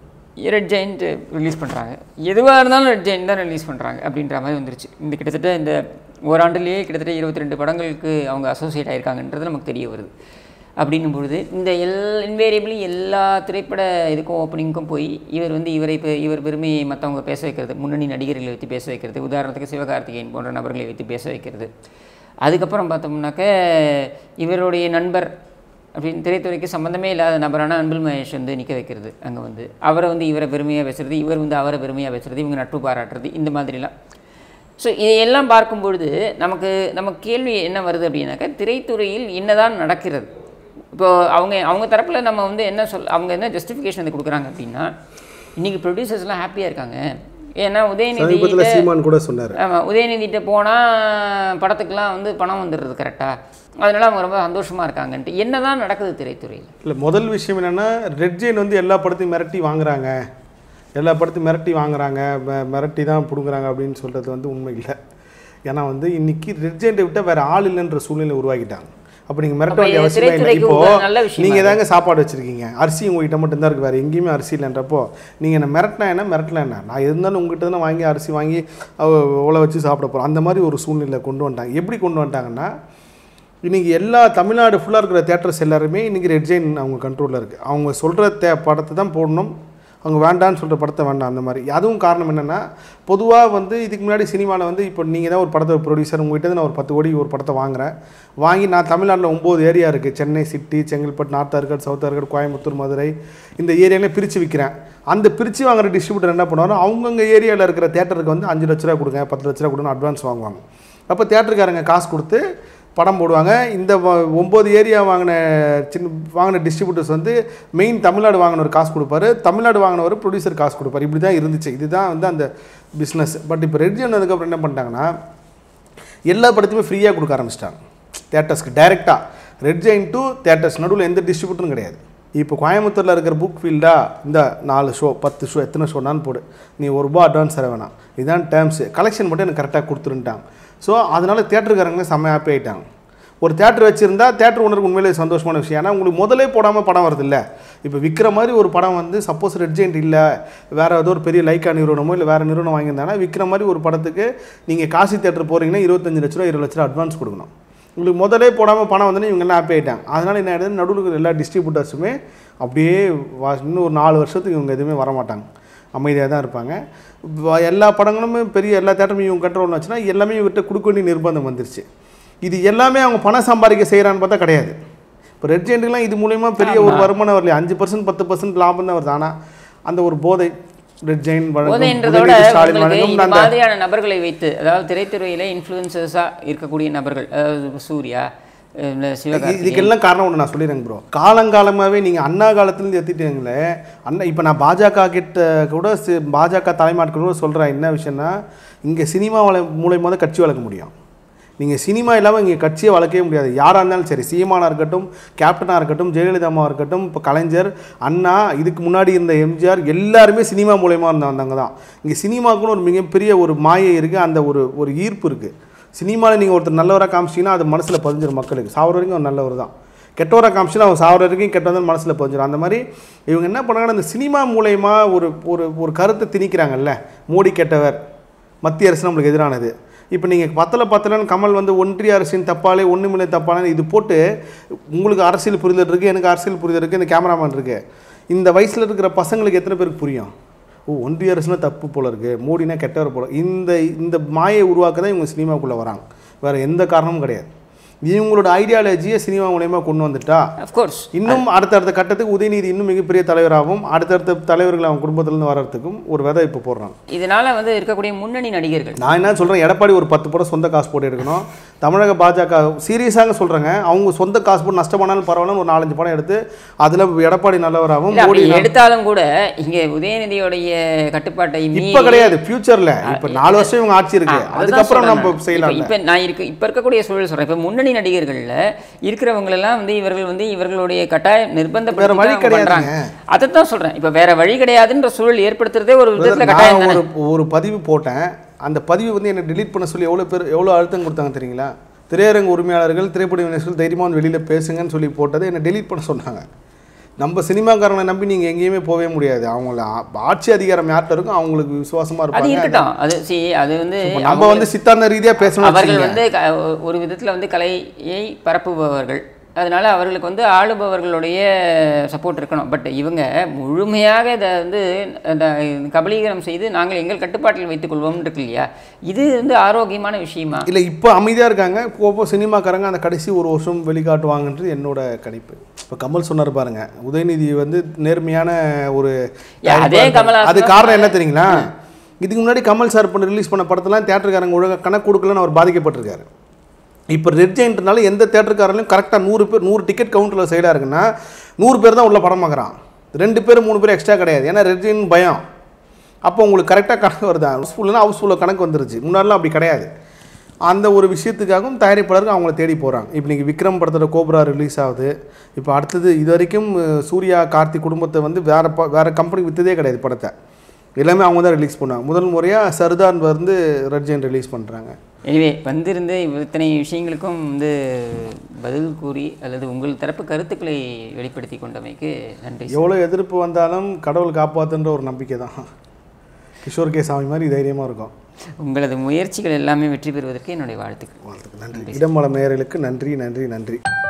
ரெட் ஜெயிண்ட் ரிலீஸ் பண்ணுறாங்க எதுவாக இருந்தாலும் ரெட் ஜெயிண்ட் தான் ரிலீஸ் பண்ணுறாங்க அப்படின்ற மாதிரி வந்துருச்சு இந்த கிட்டத்தட்ட இந்த ஓராண்டுலேயே கிட்டத்தட்ட இருபத்தி ரெண்டு படங்களுக்கு அவங்க அசோசியேட் ஆயிருக்காங்கன்றது நமக்கு தெரிய வருது அப்படின்னும் பொழுது இந்த எல் இன்வேரியபிளி எல்லா திரைப்பட இதுக்கும் ஓப்பனிங்க்கும் போய் இவர் வந்து இவரை இப்போ இவர் பெருமையை மற்றவங்க பேச வைக்கிறது முன்னணி நடிகர்களை வைத்து பேச வைக்கிறது உதாரணத்துக்கு சிவகார்த்திகேயன் போன்ற நபர்களை வைத்து பேச வைக்கிறது அதுக்கப்புறம் பார்த்தோம்னாக்க இவருடைய நண்பர் அப்படின்னு திரைத்துறைக்கு சம்மந்தமே இல்லாத நபரான அன்பில் மகேஷ் வந்து நிற்க வைக்கிறது அங்கே வந்து அவரை வந்து இவரை பெருமையாக பேசுறது இவர் வந்து அவரை பெருமையாக பேசுறது இவங்க நட்பு பாராட்டுறது இந்த மாதிரிலாம் ஸோ இதையெல்லாம் பார்க்கும் பொழுது நமக்கு நமக்கு கேள்வி என்ன வருது அப்படின்னாக்கா திரைத்துறையில் என்னதான் நடக்கிறது இப்போ அவங்க அவங்க தரப்பில் நம்ம வந்து என்ன சொல் அவங்க என்ன ஜஸ்டிஃபிகேஷன் வந்து கொடுக்குறாங்க அப்படின்னா இன்றைக்கி ப்ரொடியூசர்ஸ்லாம் ஹாப்பியாக இருக்காங்க ஏன்னா உதயநிதி சமீபத்தில் சீமான் கூட சொன்னார் ஆமாம் உதயநிதிட்ட போனால் படத்துக்கெலாம் வந்து பணம் வந்துடுறது கரெக்டாக அதனால அவங்க ரொம்ப சந்தோஷமாக இருக்காங்கன்ட்டு என்ன தான் நடக்குது திரைத்துறையில் இல்லை முதல் விஷயம் என்னென்னா ரெட் ஜெயின் வந்து எல்லா படத்தையும் மிரட்டி வாங்குறாங்க எல்லா படத்தையும் மிரட்டி வாங்குறாங்க ம- மிரட்டி தான் பிடுங்குறாங்க அப்படின்னு சொல்கிறது வந்து உண்மை இல்லை ஏன்னா வந்து இன்னைக்கு ரெட் ஜெயின்ட்டை விட்டால் வேறு ஆள் இல்லைன்ற சூழ்நிலை உருவாக்கிட்டாங்க அப்போ நீங்கள் மிரட்ட அப்ப வேண்டிய இது அவசியமே இல்லை திரைத்துறைக்கு இப்போ ஒரு நல்ல விஷயமா நீங்கள் தாங்க சாப்பாடு வச்சுருக்கீங்க அரிசி உங்ககிட்ட மட்டும்தான் இருக்குது வேறு எங்கேயுமே அரிசி இல்லைன்றப்போ நீங்கள் என்ன மிரட்டினா என்ன மிரட்டல என்ன நான் இருந்தாலும் உங்ககிட்ட தானே வாங்கி அரிசி வாங்கி உழை வச்சு சாப்பிட போகிறோம் அந்த மாதிரி ஒரு சூழ்நிலை கொண்டு வந்துட்டாங்க எப்படி கொண்டு வந்துட்டாங்கன்னா இன்றைக்கி எல்லா தமிழ்நாடு ஃபுல்லாக இருக்கிற தேட்டர்ஸ் எல்லாருமே இன்றைக்கி ரெட் ஜெயின் அவங்க கண்ட்ரோலில் இருக்குது அவங்க சொல்கிற தே படத்தை தான் போடணும் அவங்க வேண்டான்னு சொல்கிற படத்தை வேண்டாம் அந்த மாதிரி அதுவும் காரணம் என்னென்னா பொதுவாக வந்து இதுக்கு முன்னாடி சினிமாவில் வந்து இப்போ நீங்கள் தான் ஒரு படத்தை ப்ரொடியூசர் உங்ககிட்ட நான் ஒரு பத்து கோடி ஒரு படத்தை வாங்குறேன் வாங்கி நான் தமிழ்நாட்டில் ஒம்பது ஏரியா இருக்குது Chennai city Chengalpattu north Arcot south Arcot Coimbatore Madurai இந்த ஏரியாவில் பிரித்து விற்கிறேன் அந்த பிரித்து வாங்குற டிஸ்ட்ரிபியூட்டர் என்ன பண்ணுவாங்க அவங்கவுங்க ஏரியாவில் இருக்கிற தேட்டருக்கு வந்து அஞ்சு லட்ச ரூபா கொடுங்க பத்து லட்ச ரூபா கொடுங்க அட்வான்ஸ் வாங்குவாங்க அப்போ தேட்டருக்காரங்க காசு கொடுத்து படம் போடுவாங்க இந்த வ- ஒம்பது ஏரியா வாங்கின சின்ன வாங்கின டிஸ்ட்ரிபியூட்டர்ஸ் வந்து மெயின் தமிழ்நாடு வாங்கினவர் காசு கொடுப்பாரு தமிழ்நாடு வாங்கினவர் ப்ரொடியூசர் காசு கொடுப்பாரு இப்படி தான் இருந்துச்சு இதுதான் வந்து அந்த பிஸ்னஸ் பட் இப்போ ரெட் வந்ததுக்கப்புறம் என்ன பண்ணிட்டாங்கன்னா எல்லா படத்தையுமே ஃப்ரீயாக கொடுக்க ஆரம்பிச்சிட்டாங்க தேட்டர்ஸ்க்கு டைரெக்டாக ரெட் ஜெயின் டு தேட்டர்ஸ் நடுவில் எந்த டிஸ்ட்ரிபியூட்டரும் கிடையாது இப்போ கோயம்புத்தூரில் இருக்கிற புக் ஃபீல்டா இந்த நாலு ஷோ பத்து ஷோ எத்தனை ஷோனான்னு போடு நீ ஒரு ரூபா அட்வான்ஸ் தர வேணாம் இதுதான் டேர்ம்ஸு கலெக்ஷன் மட்டும் எனக்கு கரெக்டாக கொடுத்துருன்ட்டாங்க ஸோ அதனால் தேட்டருக்காரங்களே செம்ம ஹாப்பி ஆகிட்டாங்க ஒரு தேட்டர் வச்சுருந்தா தேட்டர் ஓனருக்கு உண்மையிலே சந்தோஷமான விஷயம் ஏன்னா உங்களுக்கு முதலே போடாமல் படம் வருது இல்லை இப்போ விற்கிற மாதிரி ஒரு படம் வந்து சப்போஸ் ரெட்ஜென்ட் இல்லை வேறு ஏதோ ஒரு பெரிய லைக்கா நிறுவனமோ இல்லை வேறு நிறுவனம் வாங்கியிருந்தாங்கன்னா விற்கிற மாதிரி ஒரு படத்துக்கு நீங்கள் காசி தேட்டர் போகிறீங்கன்னா இருபத்தஞ்சு லட்ச ரூபா இருபது லட்ச ரூபா அட்வான்ஸ் கொடுக்கணும் உங்களுக்கு முதலே போடாமல் பணம் வந்து இவங்க எல்லாம் ஹாப்பி ஆகிட்டாங்க அதனால் என்ன ஆகிடுது நடுவில் இருக்கிற எல்லா டிஸ்ட்ரிபியூட்டர்ஸுமே அப்படியே வா இன்னும் ஒரு நாலு வருஷத்துக்கு இவங்க எதுவுமே வரமாட்டாங்க அமைதியாக தான் இருப்பாங்க வ- எல்லா படங்களுமே பெரிய எல்லா தேட்டரும் இவங்க கண்ட்ரோல் வச்சுன்னா எல்லாமே இவர்கிட்ட கொடுக்க வேண்டிய நிர்பந்தம் வந்துருச்சு இது எல்லாமே அவங்க பணம் சம்பாதிக்க செய்கிறான்னு பார்த்தா கிடையாது இப்போ ரெட் ஜெயிண்ட்டுக்கெலாம் இது மூலயமா பெரிய ஒரு வருமானம் வரலையா அஞ்சு பர்சன்ட் பத்து பர்சன்ட் லாபம் தான் வருது ஆனால் அந்த ஒரு போதை ரெட் ஜெயின் போதைன்றதோட உதயநிதி ஸ்டாலின் உங்களுக்கு வழங்கும் இந்த அந்த மாதிரியான நபர்களை வைத்து அதாவது திரைத்துறையில இன்ஃப்ளூயன்சஸாக இருக்கக்கூடிய நபர்கள் அதாவது சூர்யா இல்ல சிவகார்த்திகேயன் இதுக்கெல்லாம் காரணம் ஒன்று நான் சொல்லிடுறேன் ப்ரோ காலங்காலமாகவே நீங்கள் அண்ணா காலத்துலேருந்து எடுத்துட்டீங்களே அண்ணா இப்போ நான் பாஜக கிட்ட கூட சி- பாஜக தலைமாட்கள் கூட சொல்கிறேன் என்ன விஷயம்னா இங்கே சினிமா வள மூலயமா தான் கட்சி வளர்க்க முடியும் நீங்கள் சினிமா இல்லாமல் இங்கே கட்சியை வளர்க்கவே முடியாது யாராக இருந்தாலும் சரி சீமானா இருக்கட்டும் கேப்டனாக இருக்கட்டும் ஜெயலலிதா அம்மா இருக்கட்டும் இப்போ கலைஞர் அண்ணா இதுக்கு முன்னாடி இருந்த எம்ஜிஆர் எல்லாருமே சினிமா மூலயமா இருந்தவங்க தான் இங்கே சினிமாவுக்குன்னு ஒரு மிகப்பெரிய ஒரு மாயை இருக்குது அந்த ஒரு ஒரு ஈர்ப்பு இருக்குது சினிமாவில் நீங்கள் ஒருத்தர் நல்லவராக காமிச்சிங்கன்னா அது மனசில் பதிஞ்சிடும் மக்களுக்கு சாவர வரைக்கும் அவர் நல்லவர் தான் கெட்டவராக காமிச்சுன்னா அவன் சாவர வரைக்கும் கெட்டவன் மனசில் பதிஞ்சிடும் அந்த மாதிரி இவங்க என்ன பண்ணாங்கன்னா இந்த சினிமா மூலயமா ஒரு ஒரு ஒரு கருத்தை திணிக்கிறாங்கல்ல மோடி கெட்டவர் மத்திய அரசு நம்மளுக்கு எதிரானது இப்போ நீங்கள் பத்தல பத்தலன்னு கமல் வந்து ஒன்றிய அரசின் தப்பாலே ஒன்றுமில்லை தப்பாலே இது போட்டு உங்களுக்கு அரசியல் புரிதல் இருக்குது எனக்கு அரசியல் புரிதல் இருக்குது இந்த கேமராமேன் இருக்குது இந்த வயசில் இருக்கிற பசங்களுக்கு எத்தனை பேருக்கு புரியும் ஓ ஒன்றிய அரசுனா தப்பு போல இருக்கு மோடினா கெட்டவர் போல இந்த இந்த மாயை உருவாக்க தான் இவங்க சினிமாக்குள்ளே வராங்க வேறு எந்த காரணமும் கிடையாது இவங்களோட ஐடியாலஜியை சினிமா மூலயமா கொண்டு வந்துட்டா அஃப்கோர்ஸ் இன்னும் அடுத்தடுத்த கட்டத்துக்கு உதயநிதி இன்னும் மிகப்பெரிய தலைவராகவும் அடுத்தடுத்த தலைவர்கள் அவங்க குடும்பத்திலேருந்து வர்றதுக்கும் ஒரு விதை இப்போ போடுறாங்க இதனால வந்து இருக்கக்கூடிய முன்னணி நடிகர்கள் நான் என்ன சொல்கிறேன் எடப்பாடி ஒரு பத்து படம் சொந்த காசு போட்டு எடுக்கணும் தமிழக பாஜக சீரியஸாக சொல்கிறேங்க அவங்க சொந்த காசு போட்டு நஷ்டமானாலும் பரவாயில்ல ஒரு நாலஞ்சு படம் எடுத்து அதில் எடப்பாடி நல்லவராகவும் இல்ல, மோடி அப்படி எடுத்தாலும் கூட இங்க உதயநிதியோடைய கட்டுப்பாட்டை மீறி இப்போ கிடையாது ஃபியூச்சரில் இப்போ நாலு வருஷம் இவங்க ஆட்சி இருக்கு அதுதான் அதுக்கப்புறம் சொல்றேன் நம்ம நான். செய்யலாம் இப்ப- இப்ப நான் இருக்கு இப்ப இருக்கக்கூடிய சூழல் சொல்றேன் இப்ப முன்னணி நடிகர்கள்ல இருக்கிறவங்க எல்லாம் வந்து இவர்கள் வந்து இவர்களுடைய கட்டாய நிர்பந்த வேற வழி கிடையாதுங்க. அதைத்தான் சொல்றேன் இப்ப வேற வழி கிடையாதுன்ற சூழல் ஏற்படுத்துறதே ஒரு விதத்துல நான் கட்டாயம் தானே ஒரு ஒரு பதிவு போட்டேன் அந்த பதிவு வந்து என்னை delete பண்ண சொல்லி எவ்வளோ பேர் எவ்வளோ அழுத்தம் கொடுத்தாங்க தெரியுங்களா திரையரங்கு உரிமையாளர்கள் திரைப்பட விமர்சகர்கள் தைரியமாக வந்து வெளியில் பேசுங்கன்னு சொல்லி போட்டதை என்னை delete பண்ண சொன்னாங்க நம்ம சினிமாக்காரனை நம்பி நீங்கள் எங்கேயுமே போகவே முடியாது அவங்கள ஆ- ஆட்சி அதிகாரம் யார்கிட்ட இருக்கும் அவங்களுக்கு விசுவாசமாக அது இருப்பாங்க இருக்கட்டும் அது see அது வந்து இப்ப நம்ம வந்து சித்தாந்த ரீதியாக பேசணும் அவர்கள் வந்து க- ஒரு விதத்துல வந்து கலையை பரப்புபவர்கள் அதனால அவர்களுக்கு வந்து ஆளுபவர்களுடைய சப்போர்ட் இருக்கணும் பட் இவங்க முழுமையாக இதை வந்து அந்த கபலீகரம் செய்து நாங்கள் எங்கள் கட்டுப்பாட்டில் வைத்துக் கொள்வோம் இருக்கு இல்லையா இது வந்து ஆரோக்கியமான விஷயமா இல்லை இப்போ அமைதியாக இருக்காங்க போப்போ சினிமாக்காரங்க அந்த கடைசி ஒரு வருஷம் வெளிக்காட்டுவாங்கன்றது என்னோட கணிப்பு இப்போ கமல் சொன்னார் பாருங்க உதயநிதி வந்து நேர்மையான ஒரு யா, அதே கமல்ஹாசன் அது காரணம் என்ன தெரியுங்களா இதுக்கு முன்னாடி கமல் சார் பண்ண ரிலீஸ் பண்ண படத்தெல்லாம் தேட்டருக்காரங்க ஒழுங்காக கணக்கு கொடுக்கலன்னு அவர் பாதிக்கப்பட்டிருக்காரு இப்போ ரெட் ஜெயின்ட்னால எந்த தேட்டருக்காரலையும் கரெக்டாக நூறு பேர் நூறு டிக்கெட் கவுண்டரில் சைடாக இருக்குன்னா நூறு பேர் தான் உள்ள படம் பார்க்குறான் ரெண்டு பேர் மூணு பேர் எக்ஸ்ட்ரா கிடையாது ஏன்னா ரெட் ஜெயின் பயம் அப்போ உங்களுக்கு கரெக்டாக கணக்கு வருதா ஹவுஸ்ஃபுல்னா ஹவுஸ்ஃபுல்லில் கணக்கு வந்துருச்சு முன்னாடிலாம் அப்படி கிடையாது அந்த ஒரு விஷயத்துக்காகவும் தயாரிப்பாளர்கள் அவங்கள தேடி போகிறாங்க இப்போ நீங்கள் விக்ரம் படத்தோட கோப்ரா ரிலீஸ் ஆகுது இப்போ அடுத்தது இது வரைக்கும் அஹ், சூர்யா கார்த்திக் குடும்பத்தை வந்து வேறு ப வேறு கம்பெனி விற்றதே கிடையாது படத்தை எல்லாமே அவங்க தான் ரிலீஸ் பண்ணாங்க முதல் முறையாக சர்தார் வந்து ரெட் ஜெயின் ரிலீஸ் பண்ணுறாங்க எனவே வந்திருந்து இத்தனை விஷயங்களுக்கும் வந்து பதில் கூறி அல்லது உங்கள் தரப்பு கருத்துக்களை வெளிப்படுத்தி கொண்டமைக்கு நன்றி எவ்வளோ எதிர்ப்பு வந்தாலும் கடவுள் காப்பாற்றுன்ற ஒரு நம்பிக்கை தான் கிஷோர் கே சாமி மாதிரி தைரியமாக இருக்கும் உங்களது முயற்சிகள் எல்லாமே வெற்றி பெறுவதற்கு என்னுடைய வாழ்த்துக்கள் வாழ்த்துக்கள் நன்றி இடமலம் நேயர்களுக்கு நன்றி நன்றி நன்றி